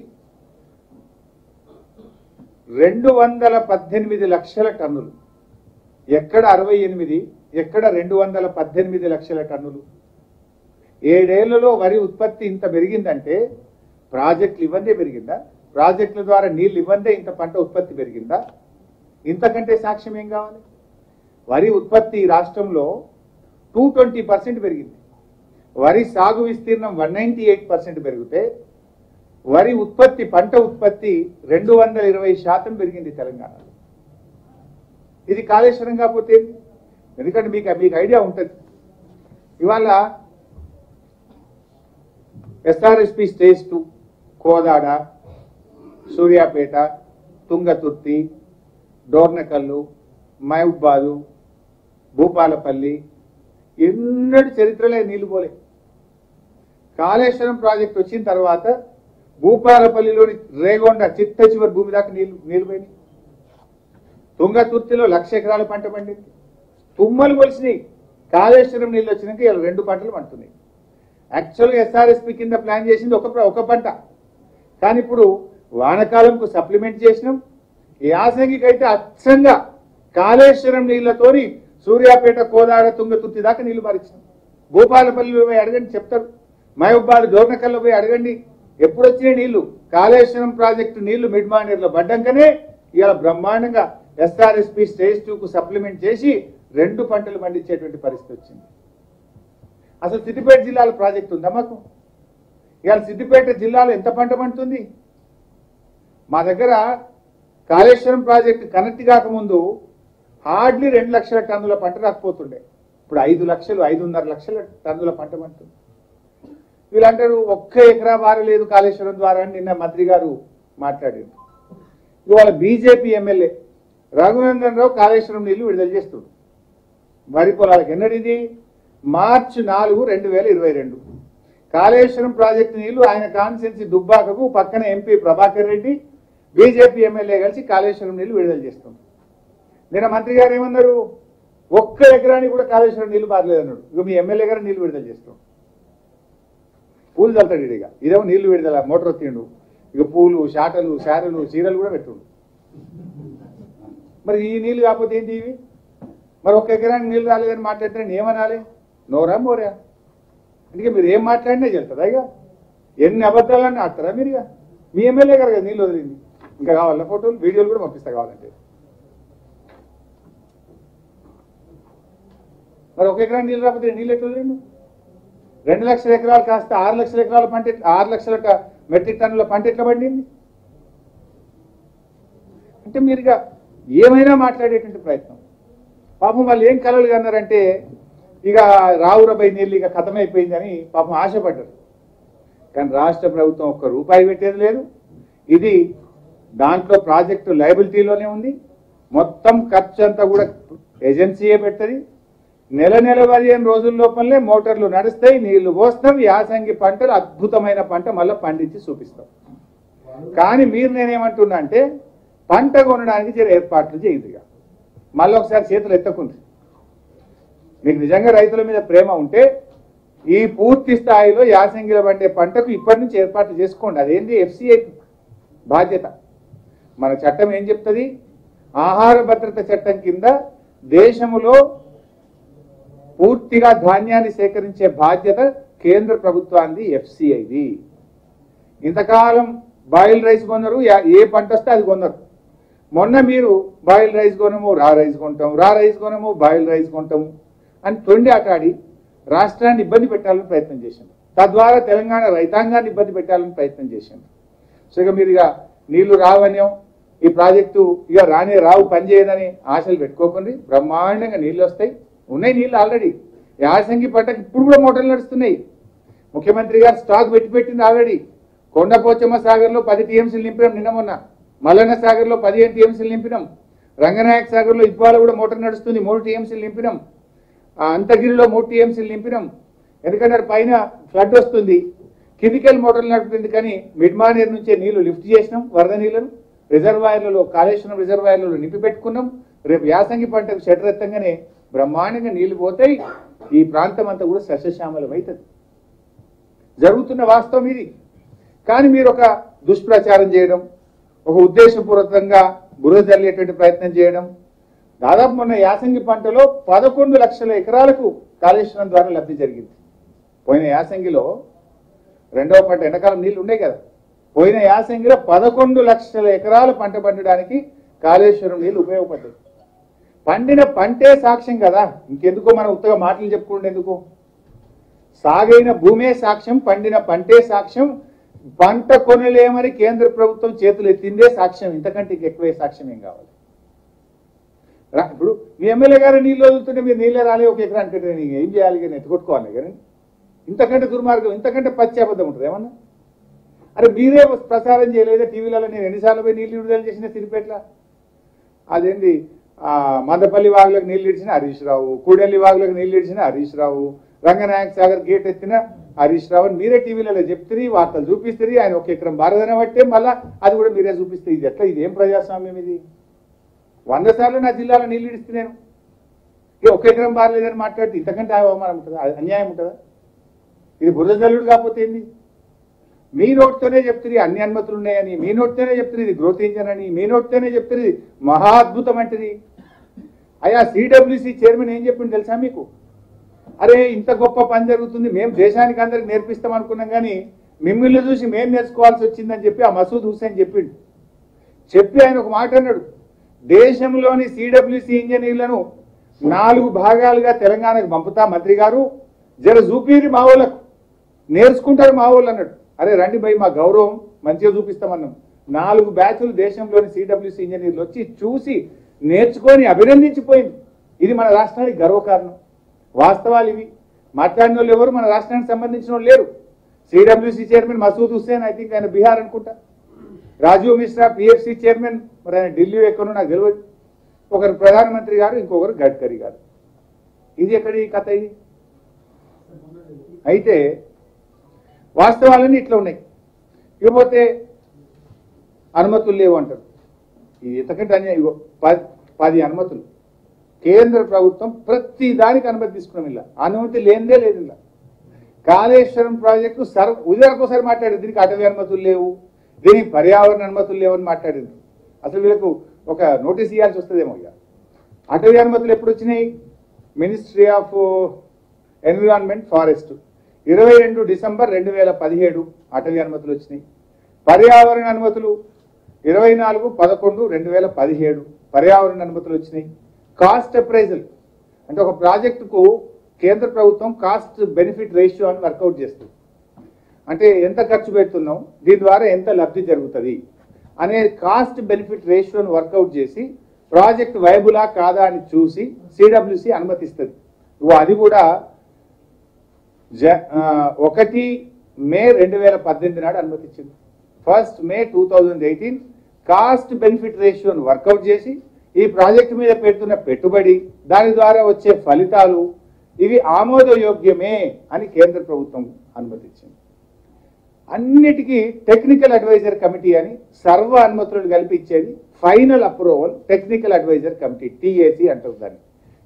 రెండు వందల పద్దెనిమిది లక్షల టన్నులు ఎక్కడ అరవై ఎనిమిది ఎక్కడ రెండు వందల పద్దెనిమిది లక్షల టన్నులు ఏడేళ్లలో వరి ఉత్పత్తి ఇంత పెరిగిందంటే ప్రాజెక్టులు ఇవ్వందే పెరిగిందా ప్రాజెక్టుల ద్వారా నీళ్లు ఇవ్వందే ఇంత పంట ఉత్పత్తి పెరిగిందా ఇంతకంటే సాక్ష్యం ఏం కావాలి వరి ఉత్పత్తి ఈ రాష్ట్రంలో టూ ట్వంటీ పర్సెంట్ పెరిగింది వరి సాగు విస్తీర్ణం వన్ నైంటీ ఎయిట్ పర్సెంట్ పెరిగితే వరి ఉత్పత్తి పంట ఉత్పత్తి రెండు వందల ఇరవై శాతం పెరిగింది తెలంగాణలో ఇది కాళేశ్వరం కాకపోతే ఏంది? ఎందుకంటే మీకు మీకు ఐడియా ఉంటుంది ఇవాళ SRSP stage two Kodad Suryapet Thungathurthi Dornakal Mahabubabad Bhupalpally ఎన్నడూ చరిత్రలే నీళ్లు పోలే కాళేశ్వరం ప్రాజెక్ట్ వచ్చిన తర్వాత భూపాలపల్లిలోని రేగొండ చిత్త చివరి భూమి దాకా నీళ్లు నీళ్లు పోయినాయి తుంగతుర్తిలో లక్ష ఎకరాల పంట పండింది తుమ్మలు కొలిసినాయి కాళేశ్వరం నీళ్ళు వచ్చినాక ఇలా రెండు పంటలు పండుతున్నాయి యాక్చువల్గా ఎస్ఆర్ఎస్పి కింద ప్లాన్ చేసింది ఒక ప్ర- ఒక పంట కానీ ఇప్పుడు వానకాలంకు సప్లిమెంట్ చేసినాం యాసంగికి అయితే అచ్చంగా కాళేశ్వరం నీళ్లతోని సూర్యాపేట కోదాడ తుంగతుర్తి దాకా నీళ్లు మారించినాం భూపాలపల్లిలో పోయి అడగండి చెప్తారు మహబూబాద్ డోర్నకల్లో పోయి అడగండి ఎప్పుడు వచ్చినాయి నీళ్లు కాళేశ్వరం ప్రాజెక్టు నీళ్లు మిడ్ మానేర్లో పడ్డాకనే ఇవాళ బ్రహ్మాండంగా ఎస్ఆర్ఎస్పి స్టేజ్ టూకు సప్లిమెంట్ చేసి రెండు పంటలు పండించేటువంటి పరిస్థితి వచ్చింది అసలు సిద్దిపేట జిల్లాలో ప్రాజెక్ట్ ఉందా మాకు ఇవాళ సిద్దిపేట జిల్లాలో ఎంత పంట పండుతుంది మా దగ్గర కాళేశ్వరం ప్రాజెక్టు కనెక్ట్ కాకముందు హార్డ్లీ రెండు లక్షల టన్నుల పంట రాకపోతుండే ఇప్పుడు ఐదు లక్షలు ఐదున్నర లక్షల టన్నుల పంట పండుతుంది వీళ్ళంటారు ఒక్క ఎకరా బారలేదు కాళేశ్వరం ద్వారా అని నిన్న మంత్రి గారు మాట్లాడారు ఇవాళ బీజేపీ ఎమ్మెల్యే రఘునందన్ రావు కాళేశ్వరం నీళ్లు విడుదల చేస్తుంది వరి పొలాలకు ఎన్నడిది మార్చి నాలుగు రెండు వేల ఇరవై రెండు కాళేశ్వరం ప్రాజెక్టు నీళ్లు ఆయన కాన్స్టిట్యున్సీ దుబ్బాకకు పక్కన MP Prabhakar Reddy BJP MLA కలిసి కాళేశ్వరం నీళ్లు విడుదల చేస్తుంది నిన్న మంత్రి గారు ఏమన్నారు ఒక్క ఎకరానికి కూడా కాళేశ్వరం నీళ్లు బారలేదన్నాడు ఇక మీ ఎమ్మెల్యే గారు నీళ్లు విడుదల చేస్తాం పూలు చల్తాడు ఇక ఇదేమో నీళ్లు విడుదల మోటార్ వచ్చిండు ఇక పూలు షాటలు శారలు చీరలు కూడా పెట్టుండు మరి ఈ నీళ్లు కాకపోతే ఏంటి ఇవి మరి ఒక్క ఎకరానికి నీళ్లు రాలేదని మాట్లాడితే నేను ఏమనాలి నోరా మోరా అందుకే మీరు ఏం మాట్లాడినా చెప్తారా ఇక ఎన్ని అబద్ధాలన్నీ ఆడతారా మీరు ఇక మీ ఎమ్మెల్యే గారు కదా నీళ్ళు వదిలింది ఇంకా కావాలా ఫోటోలు వీడియోలు కూడా పంపిస్తా కావాలంటే మరి ఒక ఎకరానికి నీళ్ళు రాకపోతే నీళ్ళు ఎట్లా వదిలిండు రెండు లక్షల ఎకరాలు కాస్త ఆరు లక్షల ఎకరాల పంట ఎట్లా- ఆరు లక్షల ట- మెట్రిక్ టన్నుల పంట ఎట్లా పండింది అంటే మీరుగా ఏమైనా మాట్లాడేటువంటి ప్రయత్నం పాపం వాళ్ళు ఏం కలలు కన్నారంటే ఇక రావురబై నీళ్ళు ఇక ఖతమైపోయిందని పాపం ఆశపడ్డారు కానీ రాష్ట్ర ప్రభుత్వం ఒక్క రూపాయి పెట్టేది లేదు ఇది దాంట్లో ప్రాజెక్టు లయబిలిటీలోనే ఉంది మొత్తం ఖర్చు అంతా కూడా ఏజెన్సీయే పెడుతుంది నెల నెల పదిహేను రోజుల లోపలనే మోటార్లు నడుస్తాయి నీళ్లు పోస్తాం యాసంగి పంటలు అద్భుతమైన పంట మళ్ళీ పండించి చూపిస్తాం కానీ మీరు నేనేమంటున్నా అంటే పంట కొనడానికి జర ఏర్పాట్లు చేయండి ఇక మళ్ళీ ఒకసారి చేతులు ఎత్తకుంది మీకు నిజంగా రైతుల మీద ప్రేమ ఉంటే ఈ పూర్తి స్థాయిలో యాసంగిలో పండే పంటకు ఇప్పటి నుంచి ఏర్పాట్లు చేసుకోండి అదేంటి ఎఫ్సిఐ బాధ్యత మన చట్టం ఏం చెప్తుంది ఆహార భద్రత చట్టం కింద దేశములో పూర్తిగా ధాన్యాన్ని సేకరించే బాధ్యత కేంద్ర ప్రభుత్వానికి ఎఫ్సిఐది ఇంతకాలం బాయిల్ రైస్ కొన్నారు యా- ఏ పంట వస్తే అది కొన్నారు మొన్న మీరు బాయిల్ రైస్ కొనము రా రైస్ కొంటాం రా రైస్ కొనము బాయిల్ రైస్ కొంటాము అని తొండి ఆటాడి రాష్ట్రాన్ని ఇబ్బంది పెట్టాలని ప్రయత్నం చేసింది తద్వారా తెలంగాణ రైతాంగాన్ని ఇబ్బంది పెట్టాలని ప్రయత్నం చేసింది సో ఇక మీరు ఇక నీళ్లు రావన్యం ఈ ప్రాజెక్టు ఇక రానే రావు పనిచేయదని ఆశలు పెట్టుకోకండి బ్రహ్మాండంగా నీళ్లు వస్తాయి ఉన్నాయి నీళ్లు ఆల్రెడీ యాసంగి పంటకు ఇప్పుడు కూడా మోటార్లు నడుస్తున్నాయి ముఖ్యమంత్రి గారు స్టాక్ పెట్టి పెట్టింది ఆల్రెడీ కొండపోచమ్మ సాగర్లో పది టీఎంసీలు నింపినాం నిన్న మొన్న మల్లన్న సాగర్లో పదిహేను టీఎంసీలు నింపినాం రంగనాయక సాగర్లో ఇబ్బాల కూడా మోటార్ నడుస్తుంది మూడు టీఎంసీలు నింపినాం ఆ అంతగిరిలో మూడు టీఎంసీలు నింపినాం ఎందుకంటే అక్కడ పైన ఫ్లడ్ వస్తుంది కెమికల్ మోటార్లు నడుపుతుంది కానీ మిడ్ మానేర్ నుంచే నీళ్లు లిఫ్ట్ చేసినాం వరద నీళ్లను రిజర్వాయర్లలో కాళేశ్వరం రిజర్వాయర్లలో నింపి పెట్టుకున్నాం రేపు యాసంగి పంటకు షటర్ ఎత్తంగానే బ్రహ్మాండంగా నీళ్లు పోతాయి ఈ ప్రాంతం అంతా కూడా సస్యశ్యామలం అవుతుంది జరుగుతున్న వాస్తవం ఇది కానీ మీరు ఒక దుష్ప్రచారం చేయడం ఒక ఉద్దేశపూర్వకంగా బురద జల్లేటువంటి ప్రయత్నం చేయడం దాదాపు మొన్న యాసంగి పంటలో పదకొండు లక్షల ఎకరాలకు కాళేశ్వరం ద్వారా లబ్ధి జరిగింది పోయిన యాసంగిలో రెండవ పంట ఎండాకాలం నీళ్లు ఉండే కదా పోయిన యాసంగిలో పదకొండు లక్షల ఎకరాల పంట పండడానికి కాళేశ్వరం నీళ్లు ఉపయోగపడ్డాయి పండిన పంటే సాక్ష్యం కదా ఇంకెందుకో మనం ఉత్తగా మాటలు చెప్పుకుంటేందుకు సాగైన భూమే సాక్ష్యం పండిన పంటే సాక్ష్యం పంట కొనలేమని కేంద్ర ప్రభుత్వం చేతులు ఎత్తిందే సాక్ష్యం ఇంతకంటే ఇంక ఎక్కువే సాక్ష్యం ఏం కావాలి రా- ఇప్పుడు మీ ఎమ్మెల్యే గారు నీళ్ళు వదులుతుంటే మీరు నీళ్ళే రాలే ఒక ఎకరా అంటే నేను ఏం చేయాలి కానీ ఎత్తుకొట్టుకోవాలి కానీ ఇంతకంటే దుర్మార్గం ఇంతకంటే పచ్చి అబద్ధం ఉంటుంది ఏమన్నా అరే మీరే ప్రసారం చేయలేదా టీవీలలో నేను ఎన్నిసార్లు పోయి నీళ్ళు విడుదల చేసిన సిరిపేట్ల అదేంటి ఆ, మందపల్లి వాగులకు నీళ్ళు ఇడిచిన హరీష్ రావు కూడెల్లి వాగులకు నీళ్ళు ఇడిచిన హరీష్ రావు రంగనాయక సాగర్ గేట్ ఎత్తిన హరీష్ రావు అని మీరే టీవీలలో చెప్తుంది వార్తలు చూపిస్తుంది ఆయన ఒక ఎకరం భారతన బట్టే మళ్ళా అది కూడా మీరే చూపిస్తే ఇది ఎట్లా ఇది ఏం ప్రజాస్వామ్యం ఇది వంద సార్లు నా జిల్లాలో నీళ్ళు ఇడిస్తే నేను ఇక ఒక ఎకరం బారలేదని మాట్లాడితే ఇంతకంటే అవమానం ఉంటుందా అది అన్యాయం ఉంటుందా ఇది బురద జల్లుడు కాకపోతే ఏంది మీ నోటితోనే చెప్తుంది అన్ని అనుమతులు ఉన్నాయని మీ నోటితోనే చెప్తుంది ఇది గ్రోత్ ఇంజన్ అని మీ నోటితోనే చెప్తుంది మహా అద్భుతం అంటది అయ్యా సిడబ్ల్యూసి చైర్మన్ ఏం చెప్పింది తెలుసా మీకు అరే ఇంత గొప్ప పని జరుగుతుంది మేము దేశానికి అందరికి నేర్పిస్తాం అనుకున్నాం కానీ మిమ్మల్ని చూసి మేము నేర్చుకోవాల్సి వచ్చిందని చెప్పి ఆ మసూద్ హుసేన్ చెప్పిండు చెప్పి ఆయన ఒక మాట అన్నాడు దేశంలోని సిడబ్ల్యూసి ఇంజనీర్లను నాలుగు భాగాలుగా తెలంగాణకు పంపుతా మంత్రి గారు జర చూపిరి మా వాళ్ళకు నేర్చుకుంటారు మా వాళ్ళు అన్నాడు అరే రండి భయ్ మా గౌరవం మంచిగా చూపిస్తామన్నాం నాలుగు బ్యాచ్లు దేశంలోని సిడబ్ల్యూసి ఇంజనీర్లు వచ్చి చూసి నేర్చుకొని అభినందించిపోయింది ఇది మన రాష్ట్రానికి గర్వకారణం వాస్తవాలు ఇవి మాట్లాడిన వాళ్ళు ఎవరు మన రాష్ట్రానికి సంబంధించిన వాళ్ళు లేరు CWC chairman Masood Hussain I think ఆయన బీహార్ అనుకుంటా రాజీవ్ మిశ్రా పిఎఫ్సి చైర్మన్ మరి ఆయన ఢిల్లీ ఎక్కడో నాకు తెలియదు ఒకరు ప్రధానమంత్రి గారు ఇంకొకరు గడ్కరీ గారు ఇది ఎక్కడి కథ ఇది అయితే వాస్తవాలన్నీ ఇట్లా ఉన్నాయి ఇకపోతే అనుమతులు లేవు అంటారు ఇది ఎంతకంటే అన్యాయం ఇగో పది పది అనుమతులు కేంద్ర ప్రభుత్వం ప్రతి దానికి అనుమతి తీసుకున్నాం ఇలా అనుమతి లేనిదే లేదు ఇలా కాళేశ్వరం ప్రాజెక్టు సర్వ ఉదయకోసారి మాట్లాడారు దీనికి అటవీ అనుమతులు లేవు దీనికి పర్యావరణ అనుమతులు లేవని మాట్లాడింది అసలు వీళ్ళకు ఒక నోటీస్ ఇవ్వాల్సి వస్తుందేమో ఇక అటవీ అనుమతులు ఎప్పుడు వచ్చినాయి మినిస్ట్రీ ఆఫ్ ఎన్విరాన్మెంట్ ఫారెస్ట్ ఇరవై రెండు డిసెంబర్ రెండు వేల పదిహేడు అటవీ అనుమతులు వచ్చినాయి పర్యావరణ అనుమతులు ఇరవై నాలుగు పదకొండు రెండు వేల పదిహేడు పర్యావరణ అనుమతులు వచ్చినాయి కాస్ట్ అప్రైజల్ అంటే ఒక ప్రాజెక్టుకు కేంద్ర ప్రభుత్వం కాస్ట్ బెనిఫిట్ రేషియో అని వర్కౌట్ చేస్తుంది అంటే ఎంత ఖర్చు పెడుతున్నాం దీని ద్వారా ఎంత లబ్ధి జరుగుతుంది అనే కాస్ట్ బెనిఫిట్ రేషియోను వర్కౌట్ చేసి ప్రాజెక్ట్ వైబులా కాదా అని చూసి సిడబ్ల్యూసి అనుమతిస్తుంది ఇగో అది కూడా జ ఆ, ఒకటి మే రెండు వేల పద్దెనిమిది నాడు అనుమతించింది first May two thousand eighteen cost benefit రేషియోను వర్కౌట్ చేసి ఈ ప్రాజెక్టు మీద పెడుతున్న పెట్టుబడి దాని ద్వారా వచ్చే ఫలితాలు ఇవి ఆమోదయోగ్యమే అని కేంద్ర ప్రభుత్వం అనుమతించింది అన్నిటికీ టెక్నికల్ అడ్వైజర్ కమిటీ అని సర్వ అనుమతులను కల్పించేది final approval technical adviser committee TAC అంటారు దాన్ని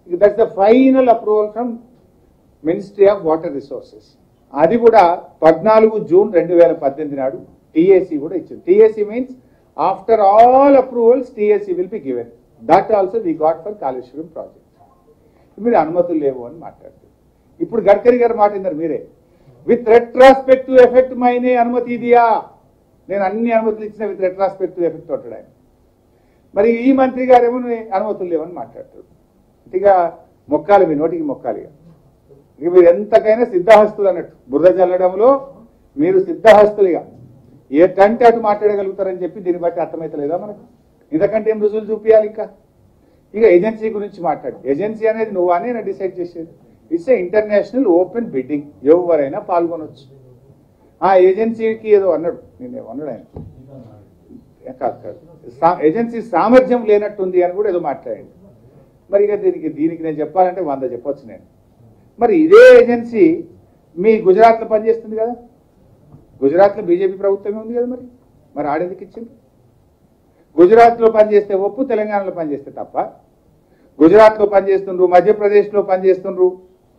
that's the final approval from ministry of water resources అది కూడా పద్నాలుగు జూన్ రెండు వేల పద్దెనిమిది నాడు టిఏసి కూడా ఇచ్చింది TAC means after all approvals TAC will be given that also we got for Kaleshwaram project మీరు అనుమతులు లేవు అని మాట్లాడుతుంది ఇప్పుడు గడ్కరీ గారు మాట విన్నారు మీరే విత్ రెట్రాస్పెక్టివ్ ఎఫెక్ట్ మైనే అనుమతి ఇదియా నేను అన్ని అనుమతులు ఇచ్చిన విత్ రెట్రాస్పెక్టివ్ ఎఫెక్ట్ అంటాడు ఆయన మరి ఈ మంత్రి గారేమో అనుమతులు లేవని మాట్లాడతాడు ఇక మొక్కాలి మీ నోటికి మొక్కాలి ఇక. ఇక మీరు ఎంతకైనా సిద్ధహస్తులు అన్నట్టు బురద చల్లడంలో మీరు సిద్ధహస్తులుగా ఏ టంటే అటు మాట్లాడగలుగుతారని చెప్పి దీన్ని బట్టి అర్థమైతలేదా మనకు ఇంతకంటే ఏం రుజువులు చూపించాలి ఇంకా ఇక ఏజెన్సీ గురించి మాట్లాడు ఏజెన్సీ అనేది నువ్వు అని డిసైడ్ చేసేది ఇట్స్ ఇంటర్నేషనల్ ఓపెన్ బిడ్డింగ్ ఎవరైనా పాల్గొనొచ్చు ఆ ఏజెన్సీకి ఏదో అన్నాడు నేను అన్నాడు ఆయన ఏ కాదు కాదు సా- ఏజెన్సీ సామర్థ్యం లేనట్టుంది అని కూడా ఏదో మాట్లాడండి మరి ఇక దీనికి దీనికి నేను చెప్పాలంటే వంద చెప్పొచ్చు నేను మరి ఇదే ఏజెన్సీ మీ గుజరాత్లో పనిచేస్తుంది కదా గుజరాత్లో బీజేపీ ప్రభుత్వమే ఉంది కదా మరి మరి ఆడెందుకు ఇచ్చింది గుజరాత్లో పనిచేస్తే ఒప్పు తెలంగాణలో పనిచేస్తే తప్ప గుజరాత్లో పనిచేస్తుండ్రు మధ్యప్రదేశ్లో పనిచేస్తుండ్రు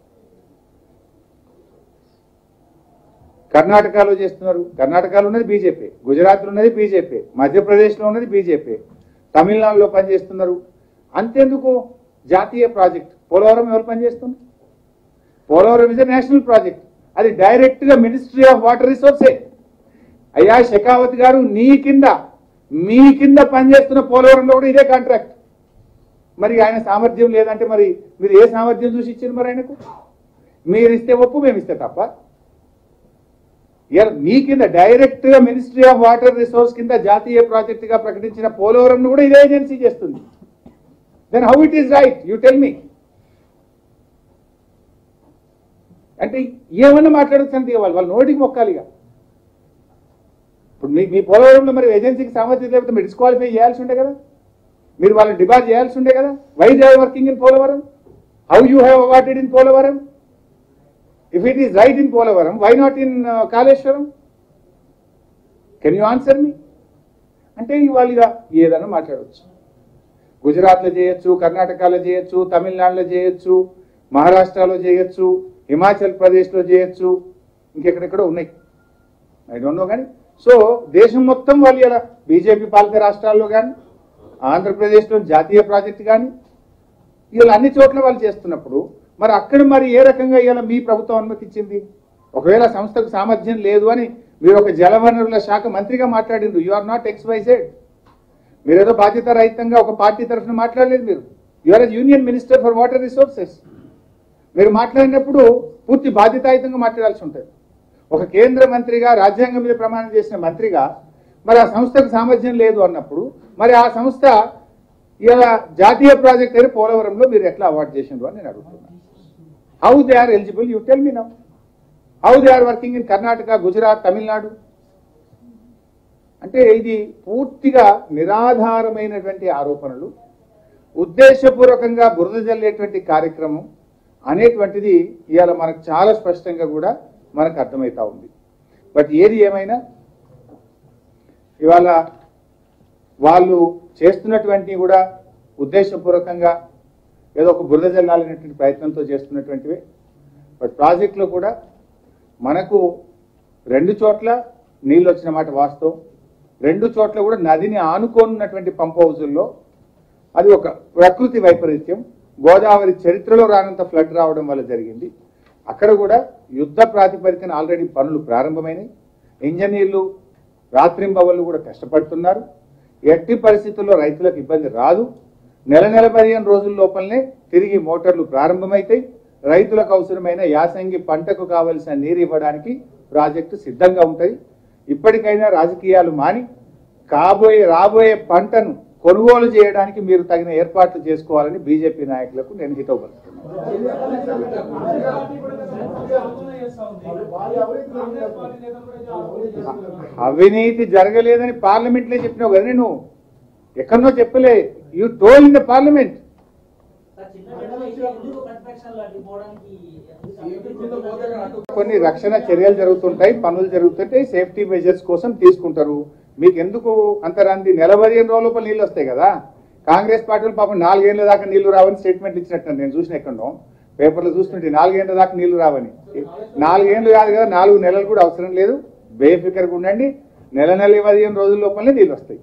కర్ణాటకలో చేస్తున్నారు కర్ణాటకలో ఉన్నది బీజేపీ గుజరాత్లో ఉన్నది బీజేపీ మధ్యప్రదేశ్లో ఉన్నది బీజేపీ తమిళనాడులో పనిచేస్తున్నారు అంతెందుకు జాతీయ ప్రాజెక్ట్ పోలవరం ఎవరు పనిచేస్తున్నారు పోలవరం ఇస్ నేషనల్ ప్రాజెక్ట్ అది డైరెక్ట్ గా మినిస్ట్రీ ఆఫ్ వాటర్ రిసోర్సే అయ్యా షెకావత్ గారు నీ కింద మీ కింద పనిచేస్తున్న పోలవరంలో కూడా ఇదే కాంట్రాక్ట్ మరి ఆయన సామర్థ్యం లేదంటే మరి మీరు ఏ సామర్థ్యం చూసి ఇచ్చింది మరి ఆయనకు మీరు ఇస్తే ఒప్పు మేము ఇస్తే తప్ప ఇవాళ మీ కింద డైరెక్ట్ గా మినిస్ట్రీ ఆఫ్ వాటర్ రిసోర్స్ కింద జాతీయ ప్రాజెక్ట్ గా ప్రకటించిన పోలవరం కూడా ఇదే ఏజెన్సీ చేస్తుంది then how it is right you tell me అంటే ఏమన్నా మాట్లాడచ్చు వాళ్ళు వాళ్ళ నోటికి మొక్కాలిగా ఇప్పుడు మీ మీ పోలవరంలో మరి ఏజెన్సీకి సామర్థ్యం లేకపోతే మీరు డిస్క్వాలిఫై చేయాల్సి ఉండే కదా మీరు వాళ్ళని డిబార్ చేయాల్సి ఉండే కదా why they working in Polavaram how you have awarded in Polavaram if it is right in Polavaram why not in Kaleshwaram can you answer me అంటే ఇవాళ ఇక ఏదైనా మాట్లాడవచ్చు గుజరాత్లో చేయొచ్చు కర్ణాటకలో చేయొచ్చు తమిళనాడులో చేయొచ్చు మహారాష్ట్రలో చేయొచ్చు హిమాచల్ ప్రదేశ్లో చేయొచ్చు ఇంకెక్కడెక్కడో ఉన్నాయి ఐ డోంట్ నో కానీ సో దేశం మొత్తం వాళ్ళు ఇలా బీజేపీ పాలిత రాష్ట్రాల్లో కానీ ఆంధ్రప్రదేశ్లో జాతీయ ప్రాజెక్ట్ కానీ ఇలా అన్ని చోట్ల వాళ్ళు చేస్తున్నప్పుడు మరి అక్కడ మరి ఏ రకంగా ఇలా మీ ప్రభుత్వం అనుమతించింది ఒకవేళ సంస్థకు సామర్థ్యం లేదు అని మీరు ఒక జలవనరుల శాఖ మంత్రిగా మాట్లాడిండ్రు యు ఆర్ నాట్ ఎక్స్వైజెడ్ మీరేదో బాధ్యత రహితంగా ఒక పార్టీ తరఫున మాట్లాడలేదు మీరు your union minister for water resources మీరు మాట్లాడినప్పుడు పూర్తి బాధ్యతాయుతంగా మాట్లాడాల్సి ఉంటుంది ఒక కేంద్ర మంత్రిగా రాజ్యాంగం మీద ప్రమాణం చేసిన మంత్రిగా మరి ఆ సంస్థకు సామర్థ్యం లేదు అన్నప్పుడు మరి ఆ సంస్థ ఇలా జాతీయ ప్రాజెక్ట్ అయిన పోలవరంలో మీరు ఎట్లా అవార్డు చేసిండ్రు అని నేను అడుగుతున్నాను how they are eligible you tell me now how they are working in Karnataka Gujarat Tamil Nadu అంటే ఇది పూర్తిగా నిరాధారమైనటువంటి ఆరోపణలు ఉద్దేశపూర్వకంగా బురద జల్లేటువంటి కార్యక్రమం అనేటువంటిది ఇవాళ మనకు చాలా స్పష్టంగా కూడా మనకు అర్థమవుతా ఉంది బట్ ఏది ఏమైనా ఇవాళ వాళ్ళు చేస్తున్నటువంటి కూడా ఉద్దేశపూర్వకంగా ఏదో ఒక బురద జల్లాలనేటువంటి ప్రయత్నంతో చేస్తున్నటువంటివే బట్ ప్రాజెక్టులో కూడా మనకు రెండు చోట్ల నీళ్ళు వచ్చిన మాట వాస్తవం రెండు చోట్ల కూడా నదిని ఆనుకోనున్నటువంటి పంప్ హౌజుల్లో అది ఒక ప్రకృతి వైపరీత్యం గోదావరి చరిత్రలో రానంత ఫ్లడ్ రావడం వల్ల జరిగింది అక్కడ కూడా యుద్ధ ప్రాతిపదికన ఆల్రెడీ పనులు ప్రారంభమైనాయి ఇంజనీర్లు రాత్రింబవళ్ళు కూడా కష్టపడుతున్నారు ఎట్టి పరిస్థితుల్లో రైతులకు ఇబ్బంది రాదు నెల నెల పదిహేను రోజుల లోపలనే తిరిగి మోటార్లు ప్రారంభమవుతాయి రైతులకు అవసరమైన యాసంగి పంటకు కావలసిన నీరు ఇవ్వడానికి ప్రాజెక్టు సిద్ధంగా ఉంటాయి ఇప్పటికైనా రాజకీయాలు మాని కాబోయే రాబోయే పంటను కొనుగోలు చేయడానికి మీరు తగిన ఏర్పాట్లు చేసుకోవాలని బీజేపీ నాయకులకు నేను హితవు పలుకుతున్నాను అవినీతి జరగలేదని పార్లమెంట్ లో చెప్పినావు కదా నువ్వు ఎక్కడనో చెప్పలే you told in the parliament కొన్ని రక్షణ చర్యలు జరుగుతుంటాయి పనులు జరుగుతుంటాయి సేఫ్టీ మెజర్స్ కోసం తీసుకుంటారు మీకు ఎందుకు అంతరాంది నెల పదిహేను రోజుల లోపల నీళ్ళు వస్తాయి కదా కాంగ్రెస్ పార్టీలు పాపం నాలుగేళ్ల దాకా నీళ్లు రావని స్టేట్మెంట్ ఇచ్చినట్టు నేను చూసిన ఎక్కడో పేపర్లో చూస్తుంటే నాలుగేళ్ల దాకా నీళ్లు రావని నాలుగేళ్లు కాదు కదా నాలుగు నెలలు కూడా అవసరం లేదు బేఫికర్గా ఉండండి నెల నెల పదిహేను రోజుల లోపలనే నీళ్ళు వస్తాయి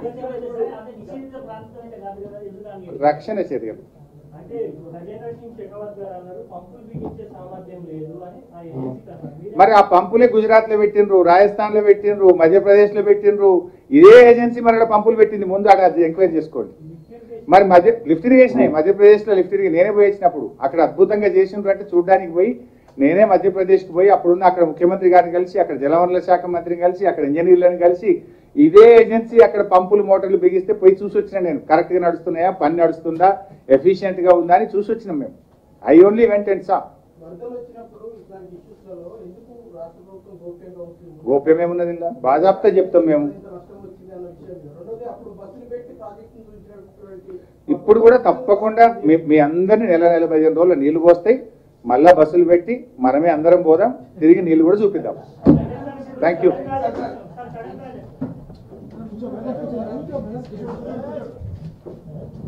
రక్షణ చర్యలు అంటే గజేంద్ర సింగ్ షెకావత్ గారు అన్నారు పంపులు బిగించే సామర్థ్యం లేదు అని ఆ ఏజెన్సీ అన్నారు మీరే- మరి ఆ పంపులే గుజరాత్ లో పెట్టినరు రాజస్థాన్ లో పెట్టినరు మధ్యప్రదేశ్ లో పెట్టినరు ఇదే ఏజెన్సీ మరి ఆడ పంపులు పెట్టింది ముందు అక్కడ అది ఎంక్వైరీ చేసుకోండి మరి మధ్య లిఫ్ట్ ఇరిగేషన్ మధ్యప్రదేశ్ లో లిఫ్ట్ ఇరిగేషన్ నేనే పోయి వచ్చినప్పుడు అక్కడ అద్భుతంగా చేసిండ్రు అంటే చూడడానికి పోయి నేనే మధ్యప్రదేశ్ కి పోయి అప్పుడున్న అక్కడ ముఖ్యమంత్రి గారిని కలిసి అక్కడ జలవనరుల శాఖ మంత్రిని కలిసి అక్కడ ఇంజనీర్లను కలిసి ఇదే ఏజెన్సీ అక్కడ పంపులు మోటార్లు బిగిస్తే పోయి చూసి వచ్చిన నేను కరెక్ట్ గా నడుస్తున్నాయా పని నడుస్తుందా ఎఫిషియెంట్ గా ఉందా అని చూసి వచ్చినాం మేము I only went and saw వరదలు వచ్చినప్పుడు ఇట్లాంటి ఇష్యూస్లలో ఎందుకు రాష్ట్ర ప్రభుత్వం గోప్యంగా ఉంటుంది గోప్యం ఏమున్నది ఇలా బాజాప్తా చెప్తాం మేము ఇంత నష్టం వచ్చింది అన్న విషయం రెండోది అప్పుడు బస్సులు పెట్టి ప్రాజెక్టును గురించినటువంటి ఇప్పుడు కూడా తప్పకుండా మీ మీ అందరినీ నెల నెల పదిహేను రోజులు నీళ్లు పోస్తాయి మళ్ళా బస్సులు పెట్టి మనమే అందరం పోదాం తిరిగి నీళ్లు కూడా చూపిద్దాం thank you sir Kadem Raja.